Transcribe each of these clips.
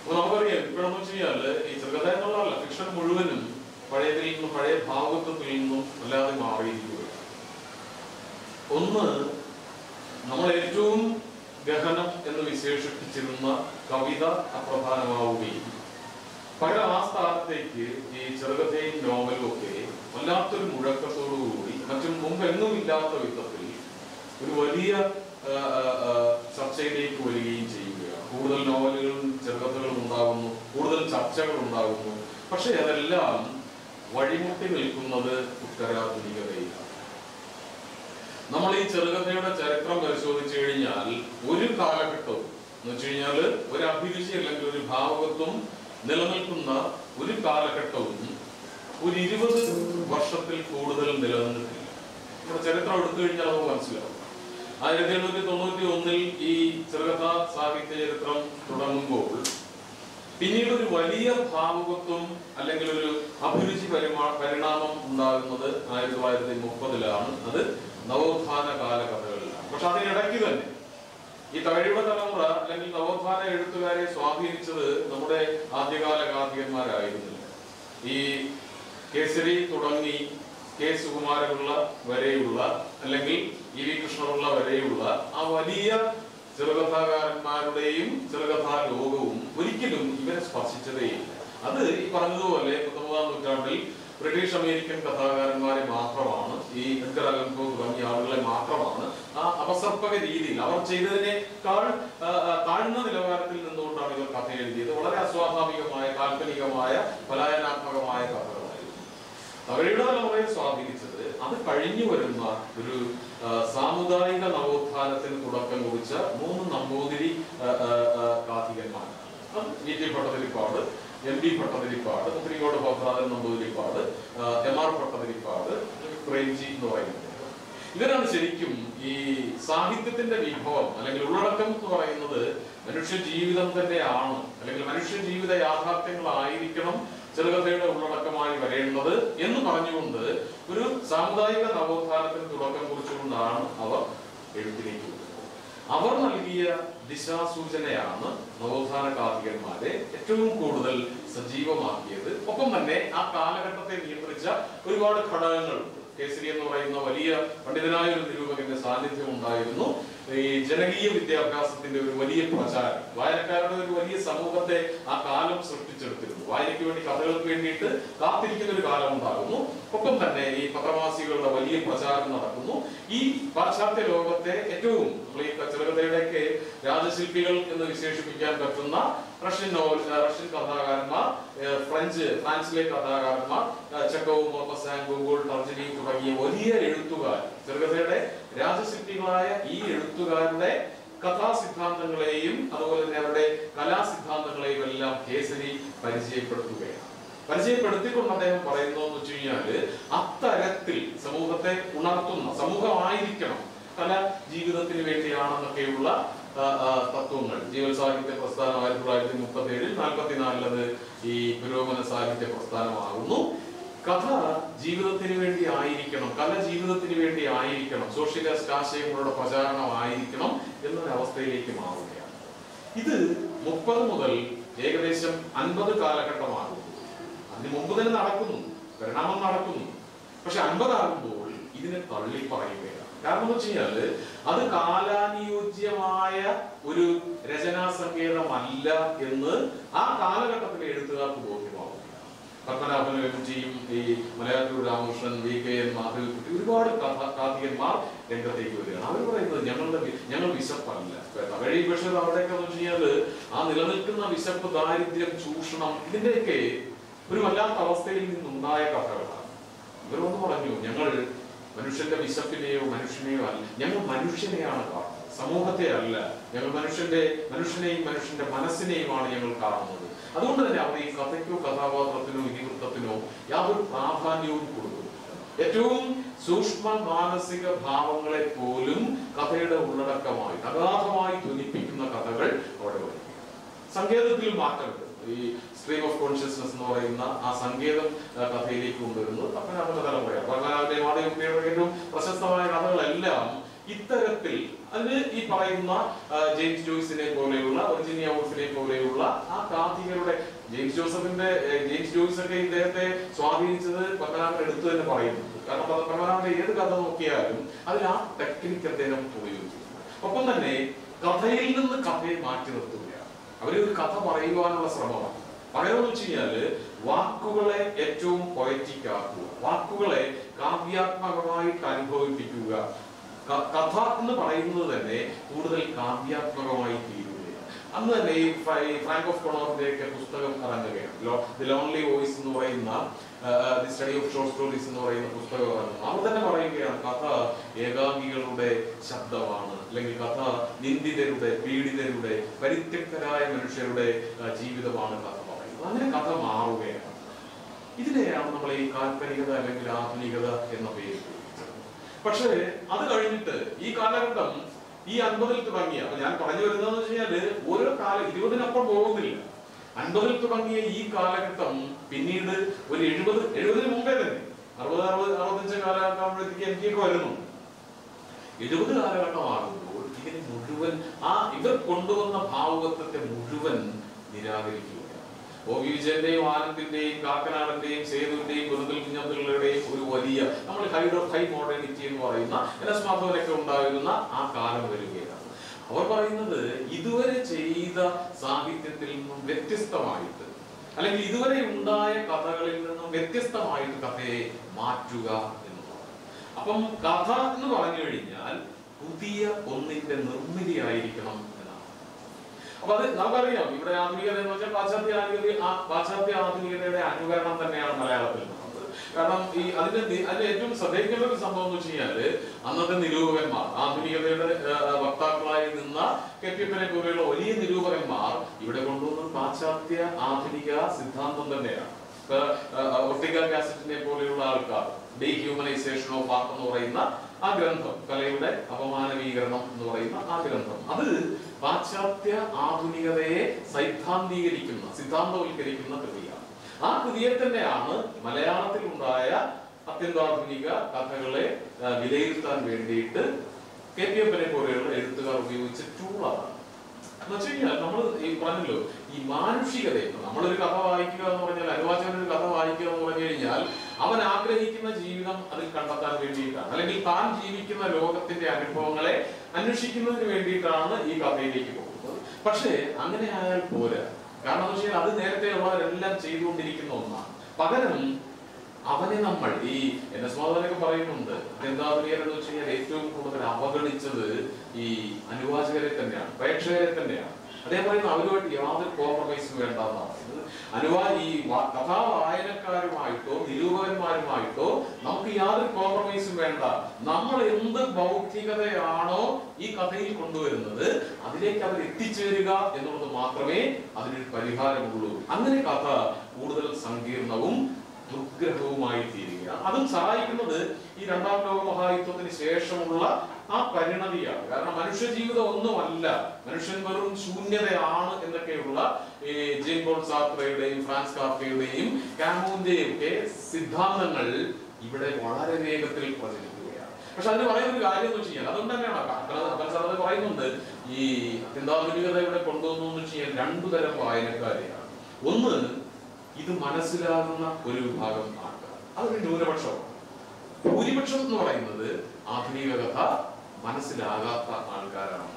അപ്പൊ നമുക്കറിയാം ഇപ്പോഴെന്ന് വെച്ച് കഴിഞ്ഞാല് ഈ ചെറുകഥ എന്നുള്ളതല്ല ഫിക്ഷൻ മുഴുവനും പഴയതിൽ നിന്നും പഴയ ഭാവത്വത്തിൽ നിന്നും അല്ലാതെ മാറിയിരിക്കുകയാണ് ഒന്ന് നമ്മൾ ഏറ്റവും ഗഹനം എന്ന് വിശേഷിപ്പിച്ചിരുന്ന കവിത അപ്രധാനമാവുകയും പകരം ആ സ്ഥാനത്തേക്ക് ഈ ചെറുകഥയും നോവലും ഒക്കെ വല്ലാത്തൊരു മുഴക്കത്തോടുകൂടി മറ്റും മുമ്പെങ്ങും ഇല്ലാത്ത വിധത്തിൽ ഒരു വലിയ ആ, ആ, ആ, ചർച്ചയിലേക്ക് വരികയും ചെയ്യുകയാണ് കൂടുതൽ നോവലുകളും ചെറുകഥകളും ഉണ്ടാകുന്നു കൂടുതൽ ചർച്ചകൾ ഉണ്ടാകുന്നു പക്ഷെ അതെല്ലാം വഴിമുട്ടി നിൽക്കുന്നത് ഉത്തരാധുനികതയിലാണ് നമ്മൾ ഈ ചെറുകഥയുടെ ചരിത്രം പരിശോധിച്ചു കഴിഞ്ഞാൽ ഒരു കാലഘട്ടവും എന്ന് വെച്ച് കഴിഞ്ഞാൽ ഒരു അഭിരുചി അല്ലെങ്കിൽ ഒരു ഭാവകത്വം നിലനിൽക്കുന്ന ഒരു കാലഘട്ടവും ഒരു ഇരുപത് വർഷത്തിൽ കൂടുതൽ നിലനിന്നിട്ടില്ല നമ്മുടെ ചരിത്രം എടുത്തു കഴിഞ്ഞാൽ നമുക്ക് മനസ്സിലാവും ആയിരത്തി എണ്ണൂറ്റി തൊണ്ണൂറ്റി ഒന്നിൽ ഈ ചെറുകഥാ സാഹിത്യ ചരിത്രം തുടങ്ങുമ്പോൾ പിന്നീട് ഒരു വലിയ ഭാവുകത്വം അല്ലെങ്കിൽ ഒരു അഭിരുചി പരിമാ പരിണാമം ഉണ്ടാകുന്നത് ആയിരത്തി തൊള്ളായിരത്തി മുപ്പതിലാണ് അത് നവോത്ഥാന കാലകഥകളിലാണ് പക്ഷെ അതിനിടയ്ക്ക് തന്നെ ഈ തകഴിയുടെ തലമുറ അല്ലെങ്കിൽ നവോത്ഥാന എഴുത്തുകാരെ സ്വാധീനിച്ചത് നമ്മുടെ ആദ്യകാല ഗാന്ധിയന്മാരായിരുന്നില്ല ഈ കേസരി തുടങ്ങി കെ സുകുമാരപിള്ള വരെയുള്ള അല്ലെങ്കിൽ ഇ വി കൃഷ്ണപിള്ള വരെയുള്ള ആ വലിയ ചെറുകഥാകാരന്മാരുടെയും ചെറുകഥാ ലോകവും ഒരിക്കലും ഇവരെ സ്പർശിച്ചതേയില്ല അത് ഈ പറഞ്ഞതുപോലെ പത്തൊമ്പതാം നൂറ്റാണ്ടിൽ ബ്രിട്ടീഷ് അമേരിക്കൻ കഥാകാരന്മാരെ മാത്രമാണ് ഈ എഡ്ഗർ അലൻ പോ തുടങ്ങിയ ആളുകളെ മാത്രമാണ് ആ അപസർപ്പക രീതിയിൽ അവർ ചെയ്തതിനേക്കാൾ ആ, ആ, താഴ്ന്ന നിലവാരത്തിൽ നിന്നുകൊണ്ടാണ് ഇവർ കഥ എഴുതിയത് വളരെ അസ്വാഭാവികമായ കാൽപ്പനികമായ പലായനാത്മകമായ കഥകളായിരുന്നു തകഴിയുടെ തലമുറയെ സ്വാധീനിച്ചത് അത് കഴിഞ്ഞു വരുന്ന ഒരു ആ, സാമുദായിക നവോത്ഥാനത്തിന് തുടക്കം കുറിച്ച മൂന്ന് നമ്പൂതിരി ആ, ആ, ആ, കാഥികന്മാരാണ് അത് V T Bhattathiripad M D Bhattathiripad മുദ്രികോട് ഭദ്രാതൻ നമ്പൂതിരിപ്പാട് ആ, എം ആർ ഭട്ടതിരിപ്പാട് പ്രേംജി എന്ന് പറയുന്നത് ഇവരാണ് ശരിക്കും ഈ സാഹിത്യത്തിന്റെ വിഭവം അല്ലെങ്കിൽ ഉള്ളടക്കം എന്ന് പറയുന്നത് മനുഷ്യ ജീവിതം തന്നെയാണ് അല്ലെങ്കിൽ മനുഷ്യ ജീവിത യാഥാർത്ഥ്യങ്ങളായിരിക്കണം ചെറുകഥയുടെ ഉള്ളടക്കമായി വരേണ്ടത് എന്ന് പറഞ്ഞുകൊണ്ട് ഒരു സാമുദായിക നവോത്ഥാനത്തിന് തുടക്കം കുറിച്ചുകൊണ്ടാണ് അവർ എഴുത്തിലേക്ക് വരുന്നത് അവർ നൽകിയ ദിശാസൂചനയാണ് നവോത്ഥാന കാർത്തികന്മാരെ ഏറ്റവും കൂടുതൽ സജീവമാക്കിയത് ഒപ്പം തന്നെ ആ കാലഘട്ടത്തെ നിയന്ത്രിച്ച ഒരുപാട് ഘടകങ്ങളുണ്ട് കേസരി എന്ന് പറയുന്ന വലിയ പണ്ഡിതനായ ഒരു നിരൂപകന്റെ സാന്നിധ്യം ഉണ്ടായിരുന്നു ഈ ജനകീയ വിദ്യാഭ്യാസത്തിന്റെ ഒരു വലിയ പ്രചാരം വായനക്കാരുടെ ഒരു വലിയ സമൂഹത്തെ ആ കാലം സൃഷ്ടിച്ചെടുത്തിരുന്നു വായനയ്ക്ക് വേണ്ടി കഥകൾക്ക് വേണ്ടിയിട്ട് കാത്തിരിക്കുന്ന ഒരു കാലം ഉണ്ടാകുന്നു ഒപ്പം തന്നെ ഈ പത്രമാസികളുടെ വലിയ പ്രചാരം നടക്കുന്നു ഈ പാശ്ചാത്യ ലോകത്തെ ഏറ്റവും നമ്മൾ ഈ ചെറുകഥയുടെയൊക്കെ രാജശില്പികൾ എന്ന് വിശേഷിപ്പിക്കാൻ പറ്റുന്ന റഷ്യൻ നോവൽ ഏഹ് റഷ്യൻ കഥാകാരന്മാർ ഏഹ് ഫ്രഞ്ച് ഫ്രാൻസിലെ കഥാകാരന്മാർ ഏഹ് ചെക്കോവ് മോപ്പസാൻ ഗൂഗിൾ ടർജനി തുടങ്ങിയ വലിയ എഴുത്തുകാർ ചെറുകഥയുടെ രാജശില്പികളായ ഈ എഴുത്തുകാരുടെ കഥാസിദ്ധാന്തങ്ങളെയും അതുപോലെ തന്നെ അവരുടെ കലാസിദ്ധാന്തങ്ങളെയും എല്ലാം കേസരി പരിചയപ്പെടുത്തുകയാണ് പരിചയപ്പെടുത്തിക്കൊണ്ട് അദ്ദേഹം പറയുന്നു എന്ന് വെച്ച് കഴിഞ്ഞാല് അത്തരത്തിൽ സമൂഹത്തെ ഉണർത്തുന്ന സമൂഹമായിരിക്കണം കല ജീവിതത്തിന് വേണ്ടിയാണെന്നൊക്കെയുള്ള ആ, ആ, തത്വങ്ങൾ ജീവൽ സാഹിത്യ പ്രസ്ഥാനം ആയിരത്തി തൊള്ളായിരത്തി മുപ്പത്തി ഏഴിൽ നാൽപ്പത്തിനാലിലത് ഈ പുരോഗമന സാഹിത്യ പ്രസ്ഥാനമാകുന്നു കഥ ജീവിതത്തിന് വേണ്ടി ആയിരിക്കണം കല ജീവിതത്തിന് വേണ്ടി ആയിരിക്കണം സോഷ്യലിസ്റ്റ് ആശയങ്ങളുടെ പ്രചാരണമായിരിക്കണം എന്നൊരവസ്ഥയിലേക്ക് മാറുകയാണ് ഇത് മുപ്പത് മുതൽ ഏകദേശം അൻപത് കാലഘട്ടമാകുന്നു അതിന് മുമ്പ് തന്നെ നടക്കുന്നു പരിണാമം നടക്കുന്നു പക്ഷെ അൻപതാകുമ്പോൾ ഇതിനെ തള്ളി പറയുകയാണ് കാരണം എന്ന് വെച്ച് കഴിഞ്ഞാല് അത് കാലാനുയോജ്യമായ ഒരു രചനാ സങ്കേതമല്ല എന്ന് ആ കാലഘട്ടത്തിലെ എഴുത്തുകാർക്ക് ബോധ്യമാവുകയാണ് പത്മനാഭൻ വെക്കുറ്റിയും ഈ Malayattoor Ramakrishnan V K N Madhavikutty ഒരുപാട് കഥ കാർത്തികന്മാർ രംഗത്തേക്ക് വരികയാണ് അവർ പറയുന്നത് ഞങ്ങളുടെ വി- ഞങ്ങൾ വിശപ്പല്ല തകഴി പക്ഷേ അവിടെയൊക്കെ എന്ന് വെച്ച് കഴിഞ്ഞാല് ആ നിലനിൽക്കുന്ന വിശപ്പ് ദാരിദ്ര്യം ചൂഷണം ഇതിന്റെയൊക്കെ ഒരു വല്ലാത്ത അവസ്ഥയിൽ നിന്നുണ്ടായ കഥകളാണ് ഇവരൊന്ന് പറഞ്ഞു ഞങ്ങൾ മനുഷ്യന്റെ വിശപ്പിനെയോ മനുഷ്യനെയോ അല്ല ഞങ്ങൾ മനുഷ്യനെയാണ് കാണുന്നത് സമൂഹത്തെ അല്ല ഞങ്ങൾ മനുഷ്യന്റെ മനുഷ്യനെയും മനുഷ്യന്റെ മനസ്സിനെയുമാണ് ഞങ്ങൾ കാണുന്നത് അതുകൊണ്ട് തന്നെ അവർ ഈ കഥയ്ക്കോ കഥാപാത്രത്തിനോ ഇതിവൃത്തത്തിനോ യാതൊരു പ്രാധാന്യവും കൊടുക്കുന്നു ഏറ്റവും സൂക്ഷ്മ മാനസിക ഭാവങ്ങളെ പോലും കഥയുടെ ഉള്ളടക്കമായി അഗാധമായി ധ്വനിപ്പിക്കുന്ന കഥകൾ അവിടെ വരികയാണ് സങ്കേതത്തിൽ മാറ്റമുണ്ട് ഈ സ്ട്രീം ഓഫ് കോൺഷ്യസ്നസ് എന്ന് പറയുന്ന ആ സങ്കേതം ആ, കഥയിലേക്ക് കൊണ്ടുവരുന്നത് പത്മനാഭന്റെ തലമുറയാണ് പത്മനാഭന്റെ മാതയുടെ ഏറ്റവും പ്രശസ്തമായ കഥകളെല്ലാം ഇത്തരത്തിൽ അതിന് ഈ പറയുന്ന ആ, ജെയിംസ് ജോയ്സിനെ പോലെയുള്ള വെർജിനിയ വോൾഫിനെ പോലെയുള്ള ആ കാന്തികരുടെ ജെയിംസ് ജോസഫിന്റെ ഏ, ജെയിംസ് ജോയ്സ് ഒക്കെ ഇദ്ദേഹത്തെ സ്വാധീനിച്ചത് പത്മനാഭൻ എടുത്തു തന്നെ പറയുന്നു കാരണം പത്മ- പത്മനാഭന്റെ ഏത് കഥ നോക്കിയാലും അതിൽ ആ ടെക്നിക്ക് അദ്ദേഹം ഉപയോഗിച്ചു ഒപ്പം തന്നെ കഥയിൽ നിന്ന് കഥയെ മാറ്റി നിർത്തുകയാണ് അവര് ഒരു കഥ പറയുവാനുള്ള ശ്രമമാണ് പറയുന്നത് വെച്ച് കഴിഞ്ഞാല് വാക്കുകളെ ഏറ്റവും പൊയറ്റിക് ആക്കുക വാക്കുകളെ കാവ്യാത്മകമായിട്ട് അനുഭവിപ്പിക്കുക ക- കഥ എന്ന് പറയുന്നത് തന്നെ കൂടുതൽ കാവ്യാത്മകമായി തീരുകയാണ് അന്ന് തന്നെ ഈ ഫ്ര- ഈ ഫ്രാങ്ക് ഓഫ് കൊണോറിന്റെ ഒക്കെ പുസ്തകം ഇറങ്ങുകയാണ് ലോ ദി ലോൺലി വോയിസ് എന്ന് പറയുന്ന the study of short stories എന്ന് പറയുന്ന പുസ്തകം ഇറങ്ങുന്നു അവർ തന്നെ പറയുകയാണ് കഥ ഏകാംഗികളുടെ ശബ്ദമാണ് അല്ലെങ്കിൽ കഥ നിന്ദിതരുടെ പീഡിതരുടെ പരിത്യക്തരായ മനുഷ്യരുടെ ആ, ജീവിതമാണ് കഥ പറയുന്നത് അങ്ങനെ കഥ മാറുകയാണ് ഇതിനെയാണ് നമ്മൾ ഈ കാൽപ്പനികത അല്ലെങ്കിൽ ആധുനികത എന്ന പേര് ഉപയോഗിച്ചത് പക്ഷേ അത് കഴിഞ്ഞിട്ട് ഈ കാലഘട്ടം ഈ അൻപതിൽ തുടങ്ങിയ അപ്പൊ ഞാൻ പറഞ്ഞു വരുന്നതെന്ന് വെച്ച് കഴിഞ്ഞാല് ഓരോ കാലം ഇരുപതിനപ്പുറം പോകുന്നില്ല അൻപതിൽ തുടങ്ങിയ ഈ കാലഘട്ടം പിന്നീട് ഒരു എഴുപത് എഴുപതിന് മുമ്പേ തന്നെ അറുപത് അറുപത് അറുപത്തഞ്ച് കാലഘട്ടമാകുമ്പോഴത്തേക്ക് എനിക്ക് വരുന്നു എഴുപത് കാലഘട്ടമാകുമ്പോൾ ഇതിന് മുഴുവൻ ആ ഇവർ കൊണ്ടുവന്ന ഭാവുകത്വത്തെ മുഴുവൻ നിരാകരിക്കുകയാണ് ഒ വി വിജയന്റെയും ആനന്ദിന്റെയും കാക്കനാടന്റെയും സേതുവിന്റെയും വെറുതൽ കുഞ്ഞബ്ദുള്ളയുടെയും ഒരു വലിയ നമ്മൾ ഹൈഡ് ഓഫ് ഹൈ മോഡേണിറ്റി എന്ന് പറയുന്ന എൻ എസ് മാധവനൊക്കെ ഉണ്ടായിരുന്ന ആ കാലം വരികയാണ് അവർ പറയുന്നത് ഇതുവരെ ചെയ്ത സാഹിത്യത്തിൽ നിന്നും വ്യത്യസ്തമായിട്ട് അല്ലെങ്കിൽ ഇതുവരെ ഉണ്ടായ കഥകളിൽ നിന്നും വ്യത്യസ്തമായിട്ട് കഥയെ മാറ്റുക എന്നുള്ളതാണ് അപ്പം കഥ എന്ന് പറഞ്ഞു കഴിഞ്ഞാൽ പുതിയ ഒന്നിന്റെ നിർമ്മിതിയായിരിക്കണം എന്നാണ് അപ്പൊ അത് നമുക്കറിയാം ഇവിടെ ആധുനികത എന്ന് വെച്ചാൽ പാശ്ചാത്യ ആധുനിക ആ- പാശ്ചാത്യ ആധുനികതയുടെ അനുകരണം തന്നെയാണ് മലയാളത്തിൽ നടന്നത് കാരണം ഈ അതിന്റെ നി- അതിന്റെ ഏറ്റവും ശ്രദ്ധിക്കേണ്ട ഒരു സംഭവം എന്ന് വെച്ച് കഴിഞ്ഞാല് അന്നത്തെ നിരൂപകന്മാർ ആധുനികതയുടെ ആ, വക്താക്കളായി നിന്ന കെ പി എഫിനെ പോലെയുള്ള വലിയ നിരൂപകന്മാർ ഇവിടെ കൊണ്ടുവന്നത് പാശ്ചാത്യ ആധുനിക സിദ്ധാന്തം തന്നെയാണ് ഇപ്പൊ, ആ, ആ, ഒർട്ടിഗ കാസറ്റിനെ പോലെയുള്ള ആൾക്കാർ ഡീഹ്യൂമനൈസേഷൻ ഓഫ് ആർട്ട് എന്ന് പറയുന്ന ആ ഗ്രന്ഥം കലയുടെ അപമാനവീകരണം എന്ന് പറയുന്ന ആ ഗ്രന്ഥം അത് പാശ്ചാത്യ ആധുനികതയെ സൈദ്ധാന്തീകരിക്കുന്ന സിദ്ധാന്തവൽക്കരിക്കുന്ന കൃതിയാണ് ആ കൃതിയെ തന്നെയാണ് മലയാളത്തിൽ ഉണ്ടായ അത്യന്താധുനിക കഥകളെ ആ, വിലയിരുത്താൻ വേണ്ടിയിട്ട് കെ പി എഫിനെ പോലെയുള്ള എഴുത്തുകാർ ഉപയോഗിച്ച ടൂളാണ് എന്ന് വെച്ച് കഴിഞ്ഞാൽ നമ്മൾ ഈ പറഞ്ഞല്ലോ ഈ മാനുഷികത ഇപ്പൊ നമ്മളൊരു കഥ വായിക്കുക എന്ന് പറഞ്ഞാൽ അനുവാചകൻ ഒരു കഥ വായിക്കുക എന്ന് പറഞ്ഞു കഴിഞ്ഞാൽ അവൻ ആഗ്രഹിക്കുന്ന ജീവിതം അതിൽ കണ്ടെത്താൻ വേണ്ടിയിട്ടാണ് അല്ലെങ്കിൽ താൻ ജീവിക്കുന്ന ലോകത്തിന്റെ അനുഭവങ്ങളെ അന്വേഷിക്കുന്നതിന് വേണ്ടിയിട്ടാണ് ഈ കഥയിലേക്ക് പോകുന്നത് പക്ഷേ അങ്ങനെ ആയാൽ പോരാ കാരണം എന്ന് വെച്ചാൽ അത് നേരത്തെ ഉള്ളവരെല്ലാം ചെയ്തുകൊണ്ടിരിക്കുന്ന ഒന്നാണ് പകരം അവനെ നമ്മൾ ഈ എൻ എസ് മാധവനൊക്കെ പറയുന്നുണ്ട് അത്യന്താധുനികർ എന്ന് വെച്ച് കഴിഞ്ഞാൽ ഏറ്റവും കൂടുതൽ അവഗണിച്ചത് ഈ അനുവാചകരെ തന്നെയാണ് പ്രേക്ഷകരെ തന്നെയാണ് അദ്ദേഹം പറയുന്നത് അവരുമായിട്ട് യാതൊരു കോംപ്രമൈസും വേണ്ട എന്നാണ് പറയുന്നത് അനുവാ ഈ വാ- കഥാ വായനക്കാരുമായിട്ടോ നിരൂപകന്മാരുമായിട്ടോ നമുക്ക് യാതൊരു കോംപ്രമൈസും വേണ്ട നമ്മൾ എന്ത് ബൗദ്ധികതയാണോ ഈ കഥയിൽ കൊണ്ടുവരുന്നത് അതിലേക്ക് അവർ എത്തിച്ചേരുക എന്നുള്ളത് മാത്രമേ അതിനൊരു പരിഹാരമുള്ളൂ അങ്ങനെ കഥ കൂടുതൽ സങ്കീർണവും ദുർഗ്രഹവുമായി തീരുകയാണ് അതും സഹായിക്കുന്നത് ഈ രണ്ടാം ലോക മഹായുദ്ധത്തിന് ശേഷമുള്ള ആ പരിണതിയാണ് കാരണം മനുഷ്യ ജീവിതം ഒന്നുമല്ല മനുഷ്യൻ വെറും ശൂന്യതയാണ് എന്നൊക്കെയുള്ള ഈ ജീൻ പോൾ സാർത്രയുടെയും ഫ്രാൻസ് കാഫയുടെയും കാമൂന്റെയും ഒക്കെ സിദ്ധാന്തങ്ങൾ ഇവിടെ വളരെ വേഗത്തിൽ പ്രചരിക്കുകയാണ് പക്ഷെ അതിന് പറയുന്ന ഒരു കാര്യം എന്ന് വെച്ച് കഴിഞ്ഞാൽ അതുകൊണ്ട് തന്നെയാണ് അപ്പൻ സാർ അത് പറയുന്നുണ്ട് ഈ അത്യന്താധുനികത ഇവിടെ കൊണ്ടുവന്നു എന്ന് വെച്ച് കഴിഞ്ഞാൽ രണ്ടു തരം വായനക്കാരെയാണ് ഒന്ന് ഇത് മനസ്സിലാകുന്ന ഒരു വിഭാഗം ആൾക്കാർ അതൊരു ന്യൂനപക്ഷമാണ് ഭൂരിപക്ഷം എന്ന് പറയുന്നത് ആധുനിക കഥ മനസ്സിലാകാത്ത ആൾക്കാരാണ്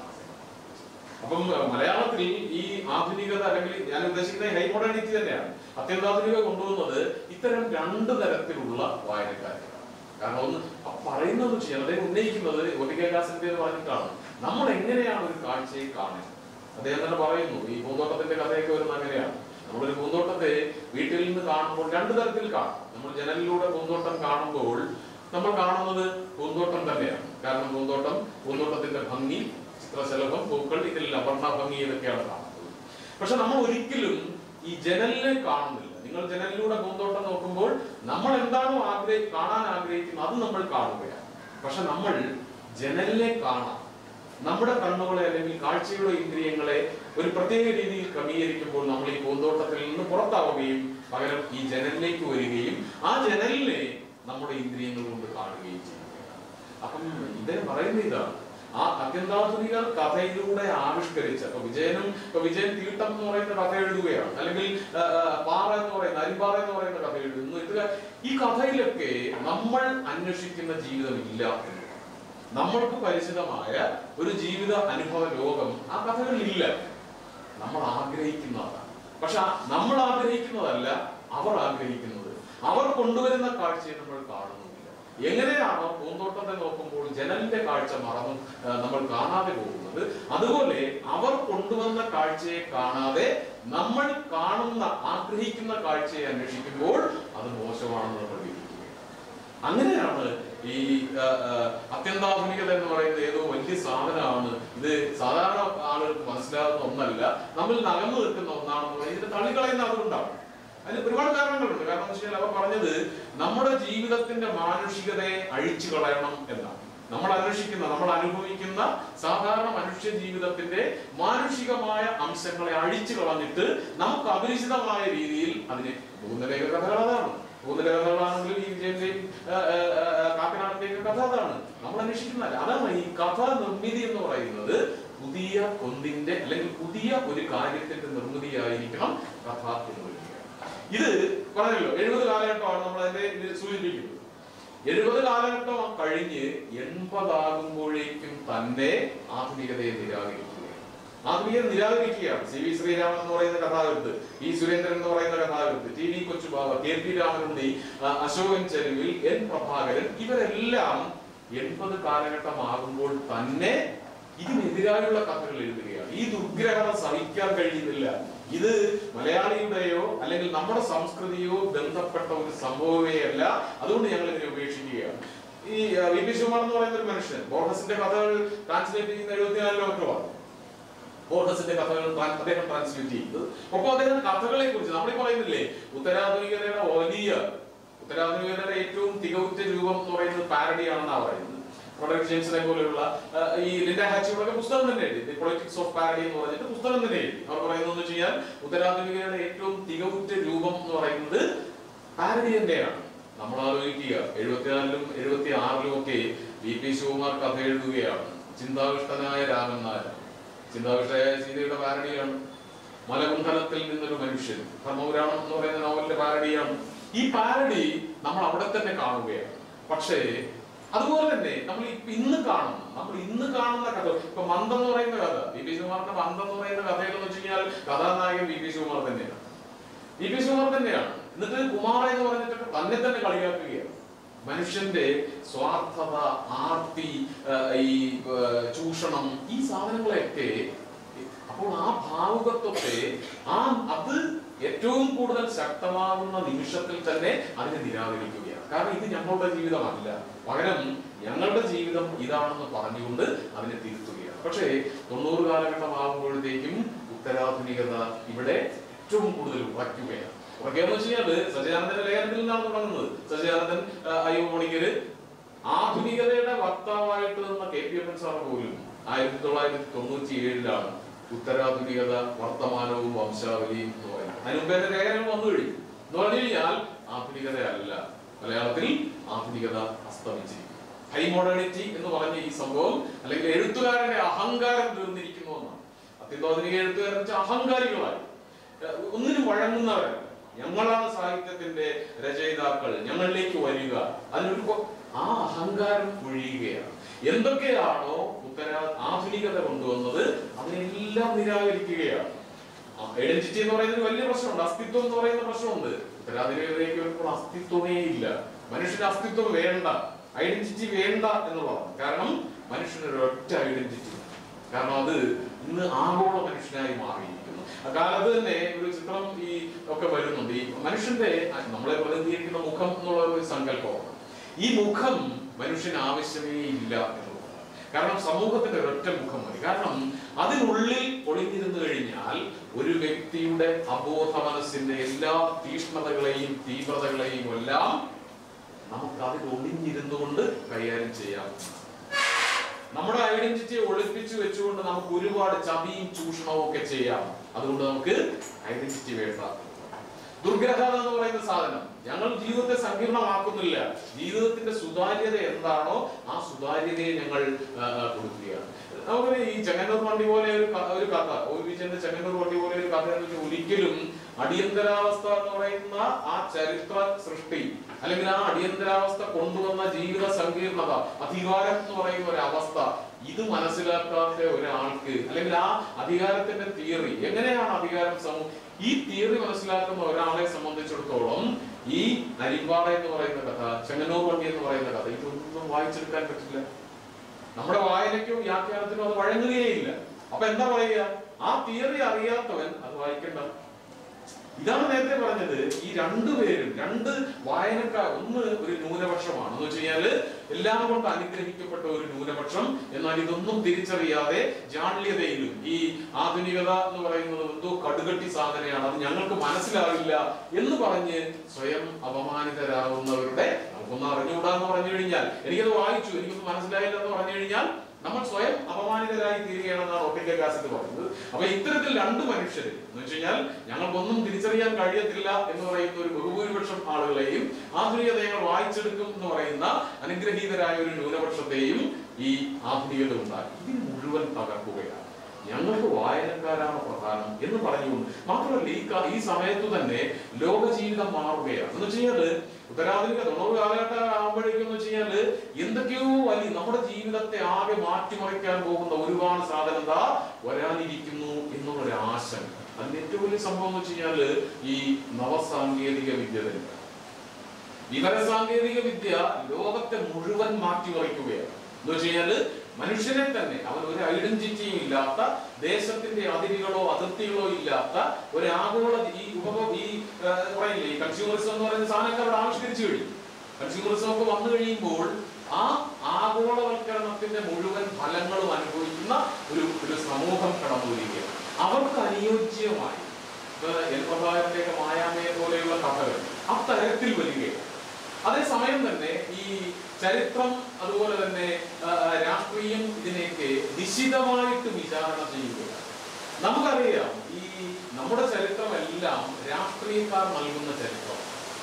അപ്പം അഹ് മലയാളത്തിൽ ഈ ആധുനികത അല്ലെങ്കിൽ ഞാൻ ഉദ്ദേശിക്കുന്ന ഹൈ മോഡേണിറ്റി തന്നെയാണ് അത്യന്താധുനിക കൊണ്ടുവന്നത് ഇത്തരം രണ്ട് തരത്തിലുള്ള വായനക്കാരാണ് കാരണം ഒന്ന് ആ പറയുന്നത് ചെയ്യാൻ അദ്ദേഹം ഉന്നയിക്കുന്നത് ഒട്ടിക്കാസിന്റെ എന്ന് പറഞ്ഞിട്ടാണ് നമ്മൾ എങ്ങനെയാണ് ഒരു കാഴ്ചയെ കാണുന്നത് അദ്ദേഹം തന്നെ പറയുന്നു ഈ പൂന്തോട്ടത്തിന്റെ കഥയൊക്കെ വരുന്നത് അങ്ങനെയാണ് നമ്മളൊരു പൂന്തോട്ടത്തെ വീട്ടിൽ നിന്ന് കാണുമ്പോൾ രണ്ട് തരത്തിൽ കാണും നമ്മൾ ജനലിലൂടെ പൂന്തോട്ടം കാണുമ്പോൾ നമ്മൾ കാണുന്നത് പൂന്തോട്ടം തന്നെയാണ് കാരണം പൂന്തോട്ടം പൂന്തോട്ടത്തിന്റെ ഭംഗി ചിത്രശലഭം പൂക്കൾ ഇതിൽ അപർണ ഭംഗി ഇതൊക്കെയാണ് കാണുന്നത് പക്ഷെ നമ്മൾ ഒരിക്കലും ഈ ജനലിനെ കാണുന്നില്ല നിങ്ങൾ ജനലിലൂടെ പൂന്തോട്ടം നോക്കുമ്പോൾ നമ്മൾ എന്താണോ ആഗ്രഹി കാണാൻ ആഗ്രഹിക്കുന്നത് അത് നമ്മൾ കാണുകയാണ് പക്ഷെ നമ്മൾ ജനലിനെ കാണാം നമ്മുടെ കണ്ണുകളെ അല്ലെങ്കിൽ കാഴ്ചയുടെ ഇന്ദ്രിയങ്ങളെ ഒരു പ്രത്യേക രീതിയിൽ ക്രമീകരിക്കുമ്പോൾ നമ്മൾ ഈ പൂന്തോട്ടത്തിൽ നിന്ന് പുറത്താവുകയും പകരം ഈ ജനലിലേക്ക് വരികയും ആ ജനലിനെ നമ്മുടെ ഇന്ദ്രിയങ്ങൾ കൊണ്ട് കാണുകയും ചെയ്യുകയാണ് അപ്പം ഇദ്ദേഹം പറയുന്ന ഇതാണ് ആ അത്യന്താധുനിക കഥയിലൂടെ ആവിഷ്കരിച്ച ഇപ്പൊ വിജയനും ഇപ്പൊ വിജയൻ തീട്ടം എന്ന് പറയുന്ന കഥ എഴുതുകയാണ് അല്ലെങ്കിൽ ആ, ആ, പാറ എന്ന് പറയുന്ന അരിമ്പാറ എന്ന് പറയുന്ന കഥ എഴുതുന്നു ഇത് ഈ കഥയിലൊക്കെ നമ്മൾ അന്വേഷിക്കുന്ന ജീവിതമില്ല എന്നുള്ളതാണ്. നമ്മൾക്ക് പരിചിതമായ ഒരു ജീവിത അനുഭവ ലോകം ആ കഥകളിലില്ല നമ്മൾ ആഗ്രഹിക്കുന്നതാണ് പക്ഷെ ആ നമ്മൾ ആഗ്രഹിക്കുന്നതല്ല അവർ ആഗ്രഹിക്കുന്നത് അവർ കൊണ്ടുവരുന്ന കാഴ്ചയെ നമ്മൾ കാണുന്നില്ല എങ്ങനെയാണോ പൂന്തോട്ടത്തെ നോക്കുമ്പോൾ ജനലിന്റെ കാഴ്ച മറന്നു ആ, നമ്മൾ കാണാതെ പോകുന്നത് അതുപോലെ അവർ കൊണ്ടുവന്ന കാഴ്ചയെ കാണാതെ നമ്മൾ കാണുന്ന ആഗ്രഹിക്കുന്ന കാഴ്ചയെ അന്വേഷിക്കുമ്പോൾ അത് മോശമാണെന്ന് നമ്മൾ വിധിക്കുകയാണ് അങ്ങനെയാണ് ഈ ആ, ആ, അത്യന്താധുനികത എന്ന് പറയുന്നത് ഏതോ വലിയ സാധനമാണ് ഇത് സാധാരണ ആളുകൾക്ക് മനസ്സിലാകുന്ന ഒന്നല്ല നമ്മൾ നകന്നു നിൽക്കുന്ന ഒന്നാണെന്ന് പറഞ്ഞ് ഇതിനെ തള്ളിക്കളയുന്ന അതുകൊണ്ടാണ് അതിന് ഒരുപാട് കാരണങ്ങളുണ്ട് കാരണം എന്ന് വെച്ചാൽ അവർ പറഞ്ഞത് നമ്മുടെ ജീവിതത്തിന്റെ മാനുഷികതയെ അഴിച്ചു കളയണം എന്നാണ് നമ്മൾ അന്വേഷിക്കുന്ന നമ്മൾ അനുഭവിക്കുന്ന സാധാരണ മനുഷ്യ ജീവിതത്തിന്റെ മാനുഷികമായ അംശങ്ങളെ അഴിച്ചു കളഞ്ഞിട്ട് നമുക്ക് അപരിചിതമായ രീതിയിൽ അതിനെ ഭൂതലേഖ കഥകൾ അതാണ് ഭൂതലേഖ കഥകളാണെങ്കിലും ഈ വിജയന്റെയും ആ, ആ, ആ, കാക്കനാടിന്റെയും കഥ അതാണ് നമ്മൾ അന്വേഷിക്കുന്നതല്ല അതാണ് ഈ കഥ നിർമ്മിതി എന്ന് പറയുന്നത് പുതിയ ഒന്നിന്റെ അല്ലെങ്കിൽ പുതിയ ഒരു കാര്യത്തിന്റെ നിർമ്മിതിയായിരിക്കണം കഥ എന്ന് പറയുന്നത് ഇത് പറഞ്ഞല്ലോ എഴുപത് കാലഘട്ടമാണ് നമ്മൾ അതിന്റെ ഇത് സൂചിപ്പിക്കുന്നത് എഴുപത് കാലഘട്ടം കഴിഞ്ഞ് എൺപതാകുമ്പോഴേക്കും തന്നെ ആധുനികതയെ നിരാകരിക്കുകയാണ് ആധുനികത നിരാകരിക്കുകയാണ് സി വി ശ്രീരാമൻ എന്ന് പറയുന്ന കഥാകൃത്ത് ഇ സുരേന്ദ്രൻ എന്ന് പറയുന്ന കഥാകൃത്ത് T V Kochubava K P Ramanunni ആ, അശോകൻ ചെരുവിൽ എൻ പ്രഭാകരൻ ഇവരെല്ലാം എൺപത് കാലഘട്ടമാകുമ്പോൾ തന്നെ ഇതിനെതിരായുള്ള കഥകൾ എഴുതുകയാണ് ഈ ദുർഗ്രഹത സഹിക്കാൻ കഴിയുന്നില്ല ഇത് മലയാളിയുടെയോ അല്ലെങ്കിൽ നമ്മുടെ സംസ്കൃതിയോ ബന്ധപ്പെട്ട ഒരു സംഭവമേ അല്ല അതുകൊണ്ട് ഞങ്ങൾ ഇതിനെ ഉപേക്ഷിക്കുകയാണ് ഈ ആ, വി പി ശിവകുമാർ എന്ന് പറയുന്ന ഒരു മനുഷ്യൻ ബോർഡസിന്റെ കഥകൾ ട്രാൻസ്ലേറ്റ് ചെയ്യുന്ന എഴുപത്തിനാലിലോ മറ്റുമാണ് ബോർഡസിന്റെ കഥകൾ ട്രാൻ- അദ്ദേഹം ട്രാൻസ്ലേറ്റ് ചെയ്തത് ഒപ്പം അദ്ദേഹം കഥകളെ കുറിച്ച് നമ്മൾ പറയുന്നില്ലേ ഉത്തരാധുനികതയുടെ വലിയ ഉത്തരാധുനികതയുടെ ഏറ്റവും തികവുറ്റ രൂപം എന്ന് പറയുന്നത് പാരഡി ആണെന്നാണ് പറയുന്നത് ഫ്രെഡറിക് ജെയിംസിനെ പോലെയുള്ള ആ, ഈ ലിൻഡ ഹാച്ചിയുടെ പുസ്തകം തന്നെ എഴുതി ദി പൊളിറ്റിക്സ് ഓഫ് പാരഡി എന്ന് പറഞ്ഞിട്ട് പുസ്തകം തന്നെ എഴുതി അവർ പറയുന്നത് എന്ന് വെച്ച് കഴിഞ്ഞാൽ ഉത്തരാധുനികതയുടെ ഏറ്റവും തികവുറ്റ രൂപം എന്ന് പറയുന്നത് പാരഡി തന്നെയാണ് നമ്മൾ ആലോചിക്കുക എഴുപത്തിനാലിലും എഴുപത്തി ആറിലും ഒക്കെ വി പി ശിവകുമാർ കഥ എഴുതുകയാണ് ചിന്താവിഷ്ടനായ രാമൻ നായർ ചിന്താവിഷ്ടയായ സീതയുടെ പാരഡിയാണ് മലകുണ്ഠലത്തിൽ നിന്നൊരു മനുഷ്യൻ ധർമ്മപുരാണം എന്ന് പറയുന്ന നോവലിന്റെ പാരഡിയാണ് ഈ പാരഡി നമ്മൾ അവിടെ തന്നെ കാണുകയാണ് പക്ഷേ അതുപോലെ തന്നെ നമ്മൾ ഇപ്പൊ ഇന്ന് കാണുന്ന നമ്മൾ ഇന്ന് കാണുന്ന കഥ ഇപ്പൊ മന്ദം എന്ന് പറയുന്ന കഥ വി പി ശിവകുമാറിന്റെ മന്ദം എന്ന് പറയുന്ന കഥയെന്ന് വെച്ച് കഴിഞ്ഞാൽ കഥാനായകൻ വി പി ശിവകുമാർ തന്നെയാണ് വി പി ശിവകുമാർ തന്നെയാണ് എന്നിട്ട് കുമാര എന്ന് പറഞ്ഞിട്ട് തന്നെ തന്നെ കളിയാക്കുകയാണ് മനുഷ്യന്റെ സ്വാർത്ഥത ആർത്തി ആ, ഈ ആ, ചൂഷണം ഈ സാധനങ്ങളെയൊക്കെ അപ്പോൾ ആ ഭാവുകത്വത്തെ ആ അത് ഏറ്റവും കൂടുതൽ ശക്തമാകുന്ന നിമിഷത്തിൽ തന്നെ അതിനെ നിരാകരിക്കുകയാണ് കാരണം ഇത് ഞങ്ങളുടെ ജീവിതമല്ല പകരം ഞങ്ങളുടെ ജീവിതം ഇതാണെന്ന് പറഞ്ഞുകൊണ്ട് അതിനെ തിരുത്തുകയാണ് പക്ഷേ തൊണ്ണൂറ് കാലഘട്ടമാകുമ്പോഴത്തേക്കും ഉത്തരാധുനികത ഇവിടെ ഏറ്റവും കൂടുതൽ ഉറയ്ക്കുകയാണ് ഉറക്കുകയെന്ന് വെച്ച് കഴിഞ്ഞാൽ സച്ചിദാനന്ദന്റെ ലേഖനത്തിൽ നിന്നാണ് തുടങ്ങുന്നത് സച്ചിദാനന്ദൻ ആ, അയ്യോ മണിക്കര് ആധുനികതയുടെ വക്താവായിട്ട് നിന്ന കെ പി എഫ് സാർ പോലും ആയിരത്തി തൊള്ളായിരത്തി തൊണ്ണൂറ്റി ഏഴിലാണ് ഉത്തരാധുനികത വർത്തമാനവും വംശാവലിയും എന്ന് പറയുന്നത് അതിന് മുമ്പേ എന്റെ ലേഖനം വന്നു കഴിഞ്ഞു എന്ന് പറഞ്ഞു കഴിഞ്ഞാൽ ആധുനികതയല്ല മലയാളത്തിൽ ആധുനികത അസ്തമിച്ചിരിക്കുന്നു ഹൈ മോഡേണിറ്റി എന്ന് പറഞ്ഞ ഈ സംഭവം അല്ലെങ്കിൽ എഴുത്തുകാരന്റെ അഹങ്കാരം തീർന്നിരിക്കുന്നു എന്നാണ് അത്യന്താധുനിക എഴുത്തുകാരൻ വെച്ചാൽ അഹങ്കാരികളായി ഏഹ് ഒന്നിനും വഴങ്ങുന്നവരല്ല ഞങ്ങളാണ് സാഹിത്യത്തിന്റെ രചയിതാക്കൾ ഞങ്ങളിലേക്ക് വരിക അതിനൊരു കൊ- ആ അഹങ്കാരം ഒഴിയുകയാണ് എന്തൊക്കെയാണോ ഉത്തര ആധുനികത കൊണ്ടുവന്നത് അതിനെല്ലാം നിരാകരിക്കുകയാണ് ഐഡന്റിറ്റി എന്ന് പറയുന്ന ഒരു വലിയ പ്രശ്നമുണ്ട് അസ്തിത്വം എന്ന് പറയുന്ന പ്രശ്നമുണ്ട് ഉത്തരാധുനികതയിലേക്ക് വരുമ്പോൾ അസ്തിത്വമേ ഇല്ല മനുഷ്യന് അസ്തിത്വം വേണ്ട ഐഡന്റിറ്റി വേണ്ട എന്നുള്ളതാണ് കാരണം മനുഷ്യന് ഒരു ഒറ്റ ഐഡന്റിറ്റി കാരണം അത് ഇന്ന് ആഗോള മനുഷ്യനായി മാറിയിരിക്കുന്നു അക്കാലത്ത് തന്നെ ഒരു ചിത്രം ഈ ഒക്കെ വരുന്നുണ്ട് ഈ മനുഷ്യന്റെ നമ്മളെ പ്രതിനിധീകരിക്കുന്ന മുഖം എന്നുള്ള ഒരു സങ്കല്പമാണ് ഈ മുഖം മനുഷ്യന് ആവശ്യമേ ഇല്ല എന്നുള്ളതാണ് കാരണം സമൂഹത്തിന്റെ ഒരൊറ്റ മുഖം മതി കാരണം അതിനുള്ളിൽ ഒളിഞ്ഞിരുന്നു കഴിഞ്ഞാൽ ഒരു വ്യക്തിയുടെ അബോധ മനസ്സിന്റെ എല്ലാ തീഷ്ണതകളെയും തീവ്രതകളെയും എല്ലാം നമുക്ക് അതിൽ ഒളിഞ്ഞിരുന്നു കൊണ്ട് കൈകാര്യം ചെയ്യാം നമ്മുടെ ഐഡന്റിറ്റിയെ ഒളിപ്പിച്ചു വെച്ചുകൊണ്ട് നമുക്ക് ഒരുപാട് ചതിയും ചൂഷണവും ഒക്കെ ചെയ്യാം അതുകൊണ്ട് നമുക്ക് ഐഡന്റിറ്റി വേണ്ട ദുർഗ്രഹത എന്ന് പറയുന്ന സാധനം ഞങ്ങൾ ജീവിതത്തെ സങ്കീർണമാക്കുന്നില്ല ജീവിതത്തിന്റെ സുതാര്യത എന്താണോ ആ സുതാര്യതയെ ഞങ്ങൾ ആ, ആ, കൊടുക്കുകയാണ് നമുക്ക് ഈ ചെങ്ങന്നൂർ വണ്ടി പോലെ ഒരു ക- ഒരു കഥ ഒ വിജയന്റെ ചെങ്ങന്നൂർ വണ്ടി പോലെ ഒരു കഥ എന്ന് വെച്ചാൽ ഒരിക്കലും അടിയന്തരാവസ്ഥ എന്ന് പറയുന്ന ആ ചരിത്ര സൃഷ്ടി അല്ലെങ്കിൽ ആ അടിയന്തരാവസ്ഥ കൊണ്ടുവന്ന ജീവിത സങ്കീർണത അധികാരം എന്ന് പറയുന്ന ഒരു അവസ്ഥ ഇത് മനസ്സിലാക്കാത്ത ഒരാൾക്ക് അല്ലെങ്കിൽ ആ അധികാരത്തിന്റെ തിയറി എങ്ങനെയാണ് അധികാരം സമൂ ഈ തിയറി മനസ്സിലാക്കുന്ന ഒരാളെ സംബന്ധിച്ചിടത്തോളം ഈ അരിമ്പാറ എന്ന് പറയുന്ന കഥ ചെങ്ങന്നൂർ വണ്ടി എന്ന് പറയുന്ന കഥ ഇതൊന്നും വായിച്ചെടുക്കാൻ പറ്റില്ല നമ്മുടെ വായനയ്ക്കും വ്യാഖ്യാനത്തിനും അത് വഴങ്ങുകയില്ല അപ്പൊ എന്താ പറയുക ആ തിയറി അറിയാത്തവൻ അത് വായിക്കണ്ട ഇതാണ് നേരത്തെ പറഞ്ഞത് ഈ രണ്ടുപേരും രണ്ട് വായനക്കാർ ഒന്ന് ഒരു ന്യൂനപക്ഷമാണ് എന്ന് വെച്ച് കഴിഞ്ഞാല് എല്ലാം കൊണ്ട് അനുഗ്രഹിക്കപ്പെട്ട ഒരു ന്യൂനപക്ഷം എന്നാൽ ഇതൊന്നും തിരിച്ചറിയാതെ ജാള്യതയിലും ഈ ആധുനികത എന്ന് പറയുന്നത് എന്തോ കടുകട്ടി സാധനയാണ് അത് ഞങ്ങൾക്ക് മനസ്സിലാവില്ല എന്ന് പറഞ്ഞ് സ്വയം അപമാനിതരാകുന്നവരുടെ നമുക്കൊന്ന് അറിഞ്ഞുകൂടാന്ന് പറഞ്ഞു കഴിഞ്ഞാൽ എനിക്കത് വായിച്ചു എനിക്കൊന്നും മനസ്സിലായില്ല എന്ന് പറഞ്ഞു കഴിഞ്ഞാൽ നമ്മൾ സ്വയം അപമാനിതരായി തീരുകയാണെന്നാണ് ഒട്ടിക്ക കാസറ്റ് പറയുന്നത് അപ്പൊ ഇത്തരത്തിൽ രണ്ട് മനുഷ്യര് എന്ന് വെച്ച് കഴിഞ്ഞാൽ ഞങ്ങൾക്കൊന്നും തിരിച്ചറിയാൻ കഴിയത്തില്ല എന്ന് പറയുന്ന ഒരു ബഹുഭൂരിപക്ഷം ആളുകളെയും ആധുനികത ഞങ്ങൾ വായിച്ചെടുക്കും എന്ന് പറയുന്ന അനുഗ്രഹീതരായ ഒരു ന്യൂനപക്ഷത്തെയും ഈ ആധുനികത ഉണ്ടാക്കി ഇതിന് മുഴുവൻ തകർക്കുകയാണ് ഞങ്ങൾക്ക് വായനക്കാരാണ് പ്രധാനം എന്ന് പറഞ്ഞുകൊണ്ട് മാത്രമല്ല ഈ ക- ഈ സമയത്ത് തന്നെ ലോക ജീവിതം മാറുകയാണ് എന്ന് വെച്ച് കഴിഞ്ഞാല് ഉത്തരാധുനിക തൊണ്ണൂറ് കാലഘട്ടം ആകുമ്പോഴേക്കും എന്ന് വെച്ച് കഴിഞ്ഞാല് എന്തൊക്കെയോ വലിയ നമ്മുടെ ജീവിതത്തെ ആകെ മാറ്റിമറിക്കാൻ പോകുന്ന ഒരുപാട് സാധനം ദാ വരാനിരിക്കുന്നു എന്നുള്ളൊരു ആശങ്ക അതിന് ഏറ്റവും വലിയ സംഭവം എന്ന് വെച്ച് കഴിഞ്ഞാല് ഈ നവസാങ്കേതിക വിദ്യ തന്നെ വിവര സാങ്കേതിക വിദ്യ ലോകത്തെ മുഴുവൻ മാറ്റിമറിക്കുകയാണ് എന്ന് വെച്ച് കഴിഞ്ഞാല് മനുഷ്യനെ തന്നെ അവൻ ഒരു ഐഡന്റിറ്റിയും ഇല്ലാത്ത ദേശത്തിന്റെ അതിരുകളോ അതിർത്തികളോ ഇല്ലാത്ത ഒരു ആഗോള ഈ ഉപഭ ഈ ആ, പറയില്ലേ ഈ കൺസ്യൂമറിസം എന്ന് പറയുന്ന സാധനമൊക്കെ അവിടെ ആവിഷ്കരിച്ചു കഴിഞ്ഞു കൺസ്യൂമറിസം ഒക്കെ വന്നു കഴിയുമ്പോൾ ആ ആഗോളവൽക്കരണത്തിന്റെ മുഴുവൻ ഫലങ്ങളും അനുഭവിക്കുന്ന ഒരു ഒരു സമൂഹം കടന്നു വരികയാണ് അവർക്ക് അനുയോജ്യമായി എൽപ്രഭാകരന്റെ ഒക്കെ മായാമയെ പോലെയുള്ള കഥകൾ അത്തരത്തിൽ വരികയാണ് അതേസമയം തന്നെ ഈ ചരിത്രം അതുപോലെ തന്നെ ആ, ആ, രാഷ്ട്രീയം ഇതിനെയൊക്കെ നിശിതമായിട്ട് വിചാരണ ചെയ്യുകയാണ് നമുക്കറിയാം ഈ നമ്മുടെ ചരിത്രമെല്ലാം രാഷ്ട്രീയക്കാർ നൽകുന്ന ചരിത്രം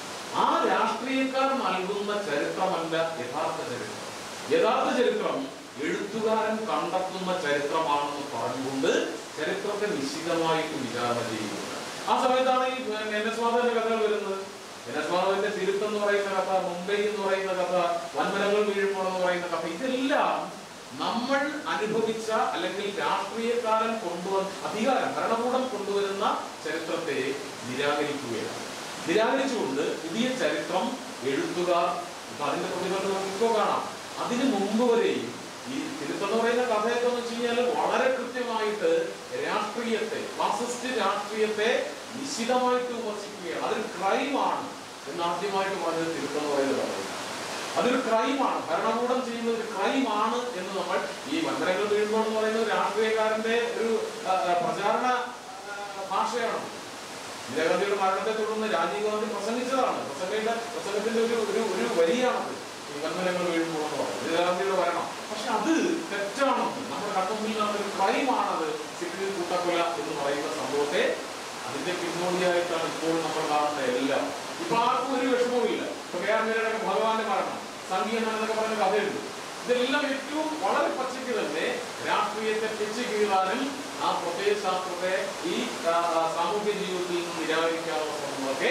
ആ രാഷ്ട്രീയക്കാർ നൽകുന്ന ചരിത്രമല്ല യഥാർത്ഥ ചരിത്രം യഥാർത്ഥ ചരിത്രം എഴുത്തുകാരൻ കണ്ടെത്തുന്ന ചരിത്രമാണെന്ന് പറഞ്ഞുകൊണ്ട് ചരിത്രത്തെ നിശ്ചിതമായിട്ട് വിചാരണ ചെയ്യുന്നത് ആ സമയത്താണ് ഈ എൻ എസ് മാധവന്റെ കഥകൾ വരുന്നത് എൻ എസ് മാധവന്റെ തിരുത്ത് എന്ന് പറയുന്ന കഥ മുംബൈ എന്ന് പറയുന്ന കഥ വൻമരങ്ങൾ വീഴുമ്പോൾ എന്ന് പറയുന്ന കഥ ഇതെല്ലാം നമ്മൾ അനുഭവിച്ച അല്ലെങ്കിൽ രാഷ്ട്രീയക്കാരൻ കൊണ്ടുവന്ന അധികാരം ഭരണകൂടം കൊണ്ടുവരുന്ന ചരിത്രത്തെ നിരാകരിക്കുകയാണ് നിരാകരിച്ചുകൊണ്ട് പുതിയ ചരിത്രം എഴുത്തുകാർ ഇപ്പൊ അതിന്റെ പ്രതിഫലം നമുക്കിപ്പോ കാണാം അതിനു മുമ്പ് വരെയും ഈ തിരുത്തെന്ന് പറയുന്ന കഥയൊക്കെ എന്ന് വെച്ച് കഴിഞ്ഞാൽ വളരെ കൃത്യമായിട്ട് രാഷ്ട്രീയത്തെ ഫാസിസ്റ്റ് രാഷ്ട്രീയത്തെ നിശിതമായിട്ട് വിമർശിക്കുകയാണ് അതൊരു ക്രൈമാണ് എന്ന് ആദ്യമായിട്ട് പറഞ്ഞത് തിരുത്തെന്ന് പറയുന്നത് കഥയാണ്. അതൊരു ക്രൈമാണ് ഭരണകൂടം ചെയ്യുന്ന ഒരു ക്രൈമാണ് എന്ന് നമ്മൾ ഈ വൻമരങ്ങൾ വീഴുമ്പോൾ എന്ന് പറയുന്നത് രാഷ്ട്രീയക്കാരന്റെ ഒരു ആ, ആ, പ്രചാരണ ആ, ഭാഷയാണ് ഇന്ദിരാഗാന്ധിയുടെ മരണത്തെ തുടർന്ന് രാജീവ് ഗാന്ധി പ്രസംഗിച്ചതാണ് പ്രസംഗത്തിന്റെ പ്രസംഗത്തിന്റെ ഒരു ഒരു ഒരു വരിയാണത് ഈ വൻമരങ്ങൾ വീഴുമ്പോൾ എന്ന് പറയുന്നത് ഇന്ദിരാഗാന്ധിയുടെ മരണം പക്ഷെ അത് തെറ്റാണെന്ന് നമ്മുടെ കൺമുമ്പിൽ നടന്നൊരു ക്രൈമാണത് സിറ്റിയിൽ കൂട്ടക്കൊല എന്ന് പറയുന്ന സംഭവത്തെ അതിന്റെ പിന്നോടിയായിട്ടാണ് ഇപ്പോൾ നമ്മൾ കാണുന്ന എല്ലാം ഇപ്പൊ ആർക്കും ഒരു വിഷമവും ഇല്ല ഇപ്പൊ കെ ആർ മീരയുടെ ഭഗവാന്റെ മരണം സംഗീതം എന്നൊക്കെ പറയുന്ന കഥയുണ്ട് ഇതെല്ലാം ഏറ്റവും വളരെ പച്ചയ്ക്ക് തന്നെ രാഷ്ട്രീയത്തെ പിച്ചു കീറാനും ആ പ്രത്യയശാസ്ത്രത്തെ ഈ ആ, ആ, സാമൂഹ്യ ജീവിതത്തിൽ നിന്ന് നിരാകരിക്കാനുള്ള ശ്രമങ്ങളൊക്കെ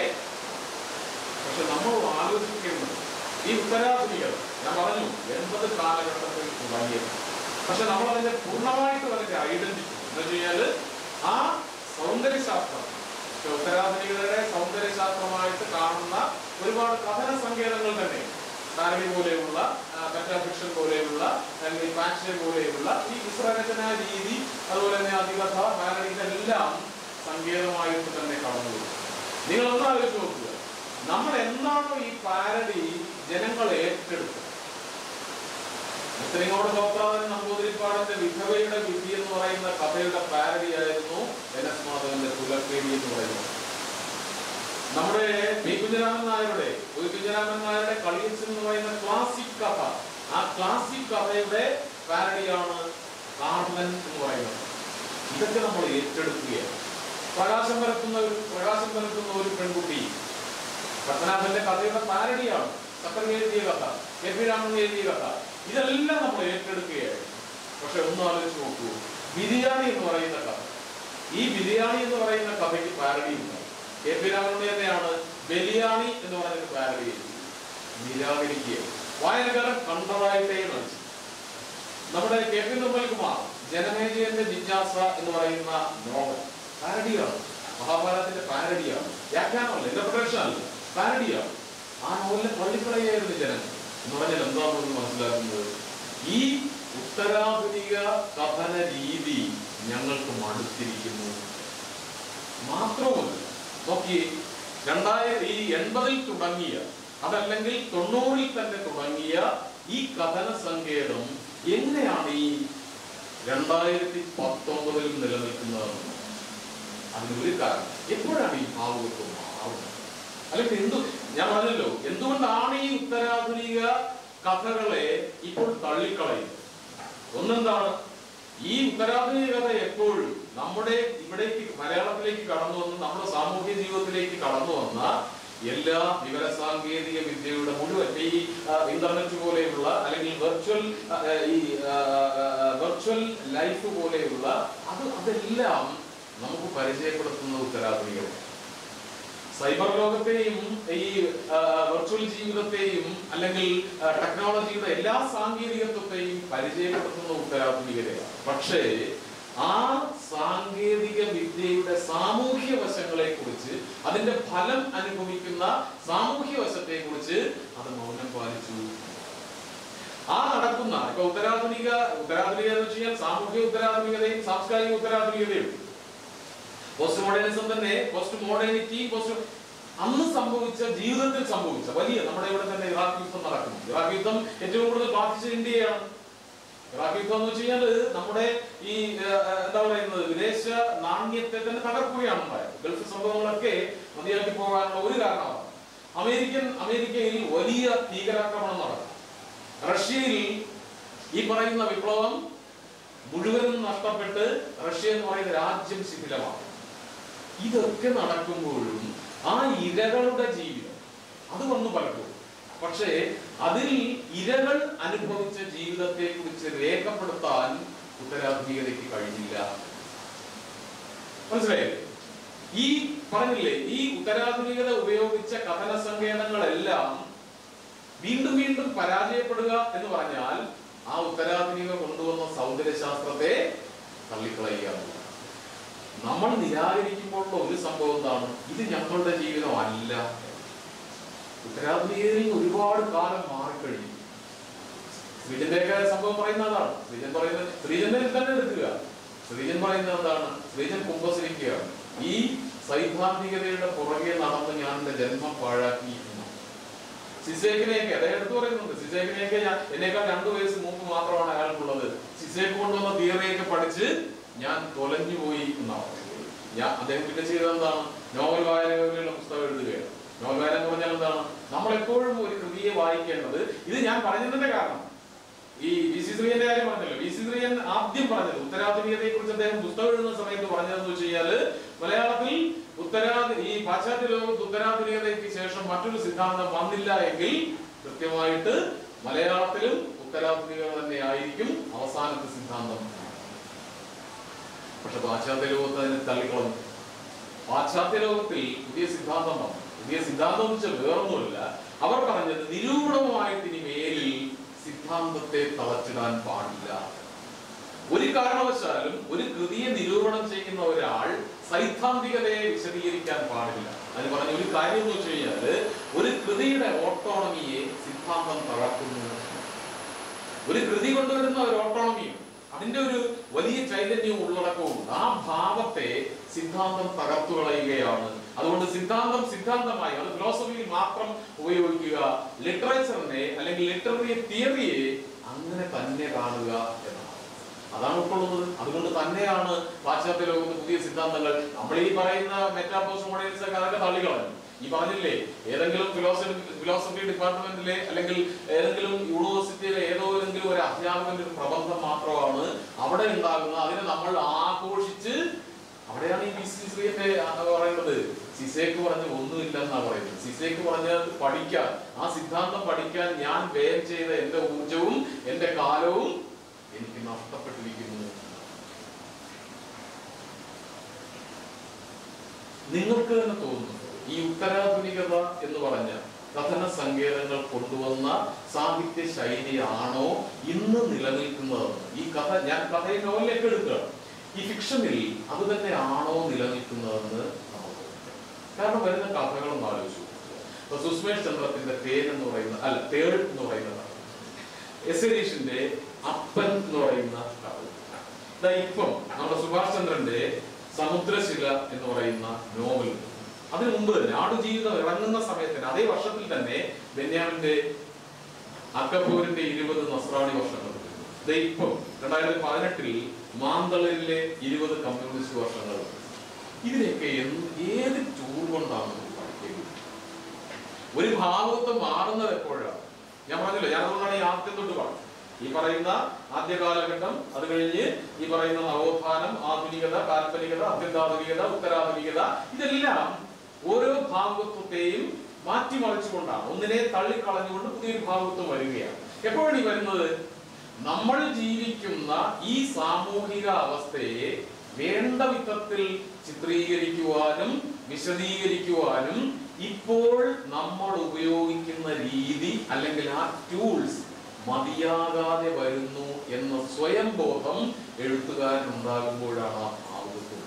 പക്ഷെ നമ്മൾ ആലോചിക്കേണ്ടത് ഈ ഉത്തരാധുനികത ഞാൻ പറഞ്ഞു എൺപത് കാലഘട്ടത്തിൽ തുടങ്ങിയത് പക്ഷെ നമ്മൾ അതിന്റെ പൂർണ്ണമായിട്ട് അതിന്റെ ഐഡന്റിറ്റി എന്ന് വെച്ച് കഴിഞ്ഞാല് ആ സൗന്ദര്യശാസ്ത്രം ഇപ്പൊ ഉത്തരാധുനികതയുടെ സൗന്ദര്യശാസ്ത്രമായിട്ട് കാണുന്ന ഒരുപാട് കഥന സങ്കേതങ്ങൾ തന്നെ താരടി പോലെയുള്ള മെറ്റാഫിക്ഷൻ പോലെയുള്ള അല്ലെങ്കിൽ ഫാഷൻ പോലെയുള്ള ഈ ചിത്രരചന രീതി അതുപോലെ തന്നെ അതികഥ പാരഡി ഇതെല്ലാം സങ്കേതമായിട്ട് തന്നെ കടന്നു വരും നിങ്ങൾ ഒന്ന് ആലോചിച്ച് നോക്കുക നമ്മൾ എന്നാണോ ഈ പാരഡി ജനങ്ങൾ ഏറ്റെടുത്തത് മുസ്ലിങ്ങളുടെ തോപ്രാവൻ നമ്പൂതിരിപ്പാടിന്റെ വിധവയുടെ വിധി എന്ന് പറയുന്ന കഥയുടെ പാരഡി ആയിരുന്നു എൻ എസ് മാധവന്റെ തുലക്കേടി എന്ന് പറയുന്നത് നമ്മുടെ പി കുഞ്ഞരാമൻ നായരുടെ ഒരു കുഞ്ഞരാമൻ നായരുടെ കളിയച്ചൻ എന്ന് പറയുന്ന ക്ലാസിക് കഥ ആ ക്ലാസിക് കഥയുടെ പാരഡിയാണ് കാർമൻ എന്ന് പറയുന്നത് ഇതൊക്കെ നമ്മൾ ഏറ്റെടുക്കുകയാണ് പ്രകാശം പരത്തുന്ന ഒരു പ്രകാശം പരത്തുന്ന ഒരു പെൺകുട്ടി പത്മനാഭന്റെ കഥയുടെ പാരഡിയാണ് സക്കറിന് എഴുതിയ കഥ കെ പി രാമൻ എഴുതിയ കഥ ഇതെല്ലാം നമ്മൾ ഏറ്റെടുക്കുകയായി പക്ഷെ ഒന്ന് ആലോചിച്ച് നോക്കൂ ബിരിയാണി എന്ന് പറയുന്ന കഥ ഈ ബിരിയാണി എന്ന് പറയുന്ന കഥയ്ക്ക് പാരഡി ഉണ്ട് കെ പി രാമനുണ്ണി തന്നെയാണ് ബലിയാണി എന്ന് പറയുന്ന പാരഡി എഴുതി നിരാകരിക്കുക വായനക്കാരൻ കണ്ടതായിട്ടേ നടിച്ചു നമ്മുടെ കെ പി നിർമ്മൽകുമാർ ജനമേജയന്റെ ജിജ്ഞാസ എന്ന് പറയുന്ന നോവൽ പാരഡിയാണ് മഹാഭാരതത്തിന്റെ പാരഡിയാണ് വ്യാഖ്യാനമല്ല ഇന്റർപ്രിട്ടേഷൻ അല്ല പാരഡിയാണ് ആ നോവലിനെ പള്ളിക്കളയായിരുന്നു ജനങ്ങൾ എന്ന് പറഞ്ഞാൽ എന്താണെന്ന് മനസ്സിലാക്കുന്നത് ഈ ഉത്തരാധുനിക കഥന രീതി ഞങ്ങൾക്ക് മടുത്തിരിക്കുന്നു മാത്രവുമല്ല നോക്കി രണ്ടായിരത്തി ഈ എൺപതിൽ തുടങ്ങിയ അതല്ലെങ്കിൽ തൊണ്ണൂറിൽ തന്നെ തുടങ്ങിയ ഈ കഥന സങ്കേതം എങ്ങനെയാണ് ഈ രണ്ടായിരത്തി പത്തൊമ്പതിൽ നിലനിൽക്കുന്നത് അതിനൊരു കാരണം എപ്പോഴാണ് ഈ ഭാവുകത്വം മാറുന്നത് അല്ലെങ്കിൽ എന്തു ഞാൻ പറഞ്ഞല്ലോ എന്തുകൊണ്ടാണ് ഈ ഉത്തരാധുനിക കഥകളെ ഇപ്പോൾ തള്ളിക്കളയുന്നത് ഒന്നെന്താണ് ഈ ഉത്തരാധുനിക കഥ എപ്പോഴും നമ്മുടെ ഇവിടേക്ക് മലയാളത്തിലേക്ക് കടന്നു വന്ന് നമ്മുടെ സാമൂഹ്യ ജീവിതത്തിലേക്ക് കടന്നു വന്ന എല്ലാ വിവര സാങ്കേതിക വിദ്യയുടെ മുഴുവൻ ഈ ആ, ഇന്റർനെറ്റ് പോലെയുള്ള അല്ലെങ്കിൽ വെർച്വൽ ആ, ഈ വെർച്വൽ ലൈഫ് പോലെയുള്ള അത് അതെല്ലാം നമുക്ക് പരിചയപ്പെടുത്തുന്ന ഉത്തരാധുനികത സൈബർ ലോകത്തെയും ഈ വെർച്വൽ ജീവിതത്തെയും അല്ലെങ്കിൽ ആ, ടെക്നോളജിയുടെ എല്ലാ സാങ്കേതികത്വത്തെയും പരിചയപ്പെടുത്തുന്ന ഉത്തരാധുനികതയാണ് പക്ഷേ ആ സാങ്കേതിക വിദ്യയുടെ സാമൂഹ്യ വശങ്ങളെ കുറിച്ച് അതിന്റെ ഫലം അനുഭവിക്കുന്ന സാമൂഹ്യ വശത്തെ കുറിച്ച് അത് മൗനം പാലിച്ചു ആ നടക്കുന്ന ഇപ്പൊ ഉത്തരാധുനിക ഉത്തരാധുനിക എന്ന് വെച്ച് കഴിഞ്ഞാൽ സാമൂഹ്യ ഉത്തരാധുനികതയും സാംസ്കാരിക ഉത്തരാധുനികതയും പോസ്റ്റ് മോഡേണിസം തന്നെ പോസ്റ്റ് മോഡേണിറ്റി പോസ്റ്റ് അന്ന് സംഭവിച്ച ജീവിതത്തിൽ സംഭവിച്ച വലിയ നമ്മുടെ ഇവിടെ തന്നെ ഇറാഖ് യുദ്ധം നടക്കുന്നു ഇറാഖ് യുദ്ധം ഏറ്റവും കൂടുതൽ ബാധിച്ച ഇന്ത്യയാണ് ഇറാഖ് യുദ്ധം എന്ന് വെച്ച് കഴിഞ്ഞാൽ നമ്മുടെ ഈ ആ, ആ, എന്താ പറയുന്നത് വിദേശ നാണ്യത്തെ തന്നെ തകർക്കുകയാണ് ഉണ്ടായത് ഗൾഫ് സംഭവങ്ങളൊക്കെ മതിയാക്കി പോകാനുള്ള ഒരു കാരണമാണ് അമേരിക്കൻ അമേരിക്കയിൽ വലിയ ഭീകരാക്രമണം നടക്കും റഷ്യയിൽ ഈ പറയുന്ന വിപ്ലവം മുഴുവനും നഷ്ടപ്പെട്ട് റഷ്യ എന്ന് പറയുന്ന രാജ്യം ശിഥിലമാണ് ഇതൊക്കെ നടക്കുമ്പോഴും ആ ഇരകളുടെ ജീവിതം അത് വന്നു പലപ്പോഴും പക്ഷേ അതിൽ ഇരകൾ അനുഭവിച്ച ജീവിതത്തെ കുറിച്ച് രേഖപ്പെടുത്താൻ ഉത്തരാധുനികതയ്ക്ക് കഴിഞ്ഞില്ല മനസ്സിലായില്ലേ ഈ പറഞ്ഞില്ലേ ഈ ഉത്തരാധുനികത ഉപയോഗിച്ച കഥന സങ്കേതങ്ങളെല്ലാം വീണ്ടും വീണ്ടും പരാജയപ്പെടുക എന്ന് പറഞ്ഞാൽ ആ ഉത്തരാധുനിക കൊണ്ടുവന്ന സൗന്ദര്യശാസ്ത്രത്തെ തള്ളിക്കളയുക എന്നുള്ളതാണ്. നമ്മൾ നിരാകരിക്കുമ്പോഴുള്ള ഒരു സംഭവം എന്താണ് ഇത് ഞങ്ങളുടെ ജീവിതമല്ല ഉത്തരാധുനികതയിൽ ഒരുപാട് കാലം മാറിക്കഴിഞ്ഞു ശ്രീജന്റെയൊക്കെ സംഭവം പറയുന്ന അതാണ് ശ്രീജൻ പറയുന്നത് ശ്രീജന്റെ തന്നെ എടുക്കുക ശ്രീജൻ പറയുന്നത് എന്താണ് ശ്രീജൻ കുംഭശ്രീക്കുകയാണ് ഈ സൈദ്ധാന്തികതയുടെ പുറകെ നടന്ന് ഞാൻ എന്റെ ജന്മം പാഴാക്കി എന്നാണ്. സിസേക്കിനെയൊക്കെ അദ്ദേഹം എടുത്തു പറയുന്നുണ്ട് സിസേക്കിനെയൊക്കെ ഞാൻ എന്നേക്കാൾ രണ്ടു വയസ്സ് മുമ്പ് മാത്രമാണ് അയാൾക്കുള്ളത് സിസേക്ക് കൊണ്ടുവന്ന തിയറിയൊക്കെ പഠിച്ച് ഞാൻ തൊലഞ്ഞു പോയി എന്നാണ് പറയുന്നത്. ഞാൻ അദ്ദേഹം പിന്നെ ചെയ്തത് എന്താണ് നോവൽ വായനകളിലുള്ള പുസ്തകം എഴുതുകയാണ് നോവൽ വായന എന്ന് പറഞ്ഞാൽ എന്താണ് നമ്മൾ എപ്പോഴും ഒരു കൃതിയെ വായിക്കേണ്ടത് ഇത് ഞാൻ പറഞ്ഞതിന്റെ കാരണം ഈ വി സി ശ്രീയന്റെ കാര്യം പറഞ്ഞല്ലോ വി സി ശ്രീയൻ ആദ്യം പറഞ്ഞത് ഉത്തരാധുനികതയെ കുറിച്ച് അദ്ദേഹം പുസ്തകം എഴുതുന്ന സമയത്ത് പറഞ്ഞതെന്ന് വെച്ച് കഴിഞ്ഞാല് മലയാളത്തിൽ ഉത്തരാധി ഈ പാശ്ചാത്യ ലോകത്ത് ഉത്തരാധുനികതയ്ക്ക് ശേഷം മറ്റൊരു സിദ്ധാന്തം വന്നില്ല എങ്കിൽ കൃത്യമായിട്ട് മലയാളത്തിലും ഉത്തരാധുനികത തന്നെ ആയിരിക്കും അവസാനത്തെ സിദ്ധാന്തം പക്ഷെ പാശ്ചാത്യ ലോകത്ത് അതിനെ തള്ളിക്കളഞ്ഞു പാശ്ചാത്യ ലോകത്തിൽ പുതിയ സിദ്ധാന്തം വന്നു പുതിയ സിദ്ധാന്തം എന്ന് വെച്ചാൽ വേറൊന്നുമില്ല അവർ പറഞ്ഞത് നിരൂപണമായിട്ട് ഇനി മേലിൽ സിദ്ധാന്തത്തെ തളച്ചിടാൻ പാടില്ല ഒരു കാരണവശാലും ഒരു കൃതിയെ നിരൂപണം ചെയ്യുന്ന ഒരാൾ സൈദ്ധാന്തികതയെ വിശദീകരിക്കാൻ പാടില്ല അതിന് പറഞ്ഞ ഒരു കാര്യം എന്ന് വെച്ച് കഴിഞ്ഞാല് ഒരു കൃതിയുടെ ഓട്ടോണമിയെ സിദ്ധാന്തം തകർക്കുന്നു ഒരു കൃതി കൊണ്ടുവരുന്ന ഒരു ഓട്ടോണമിയും അതിന്റെ ഒരു വലിയ ചൈതന്യവും ഉള്ളടക്കവും ആ ഭാവത്തെ സിദ്ധാന്തം തകർത്തു കളയുകയാണ് അതുകൊണ്ട് സിദ്ധാന്തം സിദ്ധാന്തമായി അത് ഫിലോസഫിയിൽ മാത്രം ഉപയോഗിക്കുക ലിറ്ററേച്ചറിനെ അല്ലെങ്കിൽ ലിറ്റററി തിയറിയെ അങ്ങനെ തന്നെ കാണുക എന്നാണ് അതാണ് ഉൾക്കൊള്ളുന്നത് അതുകൊണ്ട് തന്നെയാണ് പാശ്ചാത്യ ലോകത്ത് പുതിയ സിദ്ധാന്തങ്ങൾ നമ്മൾ ഈ പറയുന്ന മെറ്റാപോസ്റ്റ് മോഡേൺസ് ഒക്കെ അതൊക്കെ തള്ളിക്കളഞ്ഞു ഈ പറഞ്ഞില്ലേ ഏതെങ്കിലും ഫിലോസഫി ഫിലോസഫി ഡിപ്പാർട്ട്മെന്റിലെ അല്ലെങ്കിൽ ഏതെങ്കിലും യൂണിവേഴ്സിറ്റിയിലെ ഏതോ ഏതെങ്കിലും ഒരു അധ്യാപകന്റെ ഒരു പ്രബന്ധം മാത്രമാണ് അവിടെ ഉണ്ടാകുന്ന അതിനെ നമ്മൾ ആഘോഷിച്ച് അവിടെയാണ് ഈ ബി സി ശ്രീന്റെ പറയുന്നത് സിസേക്ക് പറഞ്ഞ ഒന്നുമില്ലെന്നാ പറയുന്നത് സിസേക്ക് പറഞ്ഞത് പഠിക്കാൻ ആ സിദ്ധാന്തം പഠിക്കാൻ ഞാൻ വ്യയം ചെയ്ത എന്റെ ഊർജവും എന്റെ കാലവും എനിക്ക് നഷ്ടപ്പെട്ടിരിക്കുന്നു നിങ്ങൾക്ക് തന്നെ തോന്നുന്നു ഈ ഉത്തരാധുനികത എന്ന് പറഞ്ഞ കഥന സങ്കേതങ്ങൾ കൊണ്ടുവന്ന സാഹിത്യ ശൈലിയാണോ ഇന്ന് നിലനിൽക്കുന്നതെന്ന് ഈ കഥ ഞാൻ കഥയെ നോവലിലേക്ക് എടുക്കുകയാണ് ഈ ഫിക്ഷനിൽ അത് തന്നെയാണോ നിലനിൽക്കുന്നതെന്ന് നമുക്ക് തോന്നുന്നു. കാരണം വരുന്ന കഥകളൊന്നും ആലോചിച്ചു ഇപ്പൊ സുസ്മേഷ് ചന്ദ്രത്തിന്റെ തേൻ എന്ന് പറയുന്ന അല്ല തേൾ എന്ന് പറയുന്ന കഥ എസരീഷിന്റെ അപ്പൻ എന്ന് പറയുന്ന കഥ ദാ ഇപ്പം നമ്മുടെ സുഭാഷ് ചന്ദ്രന്റെ സമുദ്രശില എന്ന് പറയുന്ന നോവൽ അതിനു മുമ്പ് തന്നെ ആടുജീവിതം ഇറങ്ങുന്ന സമയത്ത് തന്നെ അതേ വർഷത്തിൽ തന്നെ ബെന്യാമിന്റെ അക്കബൂരിന്റെ ഇരുപത് നസ്രാണി വർഷങ്ങൾ ദേ ഇപ്പം രണ്ടായിരത്തി പതിനെട്ടിൽ മാന്തളിലെ ഇരുപത് കമ്മ്യൂണിസ്റ്റ് വർഷങ്ങൾ ഇതിനെയൊക്കെ എന്ത് ഏത് ടൂർ കൊണ്ടാണ് നമ്മൾ പഠിക്കുന്നത് ഒരു ഭാഗത്ത് മാറുന്നത് എപ്പോഴാണ് ഞാൻ പറഞ്ഞല്ലോ ഞാൻ അതുകൊണ്ടാണ് ഈ ആദ്യം തൊട്ട് പറഞ്ഞത് ഈ പറയുന്ന ആദ്യ കാലഘട്ടം അത് കഴിഞ്ഞ് ഈ പറയുന്ന നവോത്ഥാനം ആധുനികത കാൽപ്പനികത അത്യന്താധുനികത ഉത്തരാധുനികത ഇതെല്ലാം ഓരോ ഭാഗത്വത്തെയും മാറ്റിമറിച്ചുകൊണ്ടാണ് ഒന്നിനെ തള്ളിക്കളഞ്ഞുകൊണ്ട് പുതിയൊരു ഭാഗത്വം വരികയാണ് എപ്പോഴാണ് ഈ വരുന്നത് നമ്മൾ ജീവിക്കുന്ന ഈ സാമൂഹിക അവസ്ഥയെ വേണ്ട വിധത്തിൽ ചിത്രീകരിക്കുവാനും വിശദീകരിക്കുവാനും ഇപ്പോൾ നമ്മൾ ഉപയോഗിക്കുന്ന രീതി അല്ലെങ്കിൽ ആ ടൂൾസ് മതിയാകാതെ വരുന്നു എന്ന സ്വയം ബോധം എഴുത്തുകാരൻ ഉണ്ടാകുമ്പോഴാണ് ആ ഭാവുകത്വം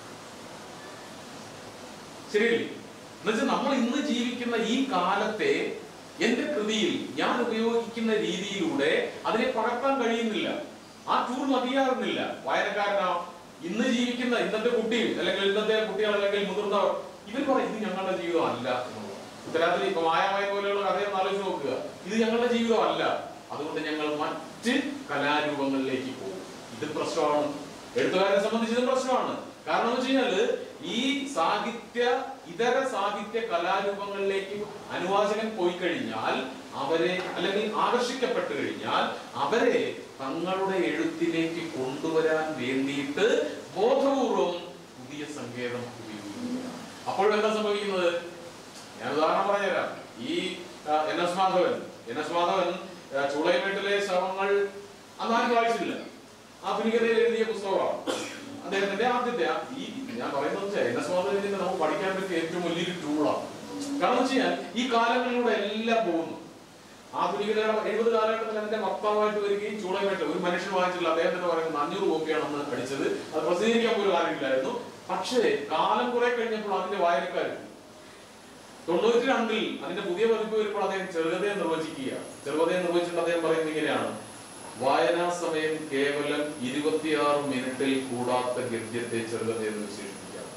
ശരിയല്ലേ എന്നുവെച്ചാൽ നമ്മൾ ഇന്ന് ജീവിക്കുന്ന ഈ കാലത്തെ എന്റെ കൃതിയിൽ ഞാൻ ഉപയോഗിക്കുന്ന രീതിയിലൂടെ അതിനെ പകർത്താൻ കഴിയുന്നില്ല ആ ടൂൾ മതിയാകുന്നില്ല വായനക്കാരനോ ഇന്ന് ജീവിക്കുന്ന ഇന്നത്തെ കുട്ടിയും അല്ലെങ്കിൽ ഇന്നത്തെ കുട്ടികൾ അല്ലെങ്കിൽ മുതിർന്നവർ ഇവർ പറയും ഇത് ഞങ്ങളുടെ ജീവിതം അല്ല എന്നുള്ളത് ഉത്തരാത്തിൽ ഇപ്പൊ മായമായ പോലെയുള്ള കഥയൊന്ന് ആലോചിച്ച് നോക്കുക ഇത് ഞങ്ങളുടെ ജീവിതം അല്ല അതുകൊണ്ട് ഞങ്ങൾ മറ്റ് കലാരൂപങ്ങളിലേക്ക് പോകും ഇത് പ്രശ്നമാണ് എഴുത്തുകാരെ സംബന്ധിച്ച് ഇത് പ്രശ്നമാണ് കാരണം എന്ന് വെച്ച് കഴിഞ്ഞാല് ഈ സാഹിത്യ ഇതര സാഹിത്യ കലാരൂപങ്ങളിലേക്ക് അനുവാചകൻ പോയി കഴിഞ്ഞാൽ അവരെ അല്ലെങ്കിൽ ആകർഷിക്കപ്പെട്ടു കഴിഞ്ഞാൽ അവരെ തങ്ങളുടെ എഴുത്തിലേക്ക് കൊണ്ടുവരാൻ വേണ്ടിയിട്ട് ബോധപൂർവം പുതിയ സങ്കേതം ഉപയോഗിക്കുകയാണ് അപ്പോഴെന്താ സംഭവിക്കുന്നത് ഞാൻ ഉദാഹരണം പറഞ്ഞുതരാം ഈ ആ, N S Madhavan N S Madhavan ആ, ചൂളയമേട്ടിലെ ശവങ്ങൾ അന്ന് ആരും വായിച്ചില്ല ആധുനികതയിൽ എഴുതിയ പുസ്തകമാണ് അദ്ദേഹത്തിന്റെ ആദ്യത്തെ ആ- ഈ ഞാൻ പറയുന്നത് വെച്ചാൽ എൻ എസ് മാധവന്റെ നമുക്ക് പഠിക്കാൻ പറ്റിയ ഏറ്റവും വലിയൊരു ടൂളാണ് കാരണം വെച്ച് കഴിഞ്ഞാൽ ഈ കാലങ്ങളിലൂടെ എല്ലാം പോകുന്നു ആധുനികത എഴുപത് കാലഘട്ടത്തിൽ അതിന്റെ വക്താവായിട്ട് വരികയും ചൂളയുമായിട്ട് ഒരു മനുഷ്യൻ വായിച്ചില്ല അദ്ദേഹം തന്നെ പറയുന്നത് അഞ്ഞൂറ് കോപ്പിയാണെന്ന് അടിച്ചത് അത് പ്രസിദ്ധീകരിക്കാൻ പോലും ആരുമില്ലായിരുന്നു പക്ഷേ കാലം കുറെ കഴിഞ്ഞപ്പോൾ അതിന്റെ വായനക്കാർ തൊണ്ണൂറ്റി രണ്ടിൽ അതിന്റെ പുതിയ പതിപ്പ് വരുമ്പോൾ അദ്ദേഹം ചെറുകഥയെ നിർവചിക്കുക ചെറുകഥയെ നിർവചിച്ചിട്ട് അദ്ദേഹം പറയുന്നത് ഇങ്ങനെയാണ് വായനാ സമയം കേവലം ഇരുപത്തിയാറ് മിനിറ്റിൽ കൂടാത്ത ഗദ്യത്തെ ചെറുകഥ എന്ന് വിശേഷിപ്പിക്കാം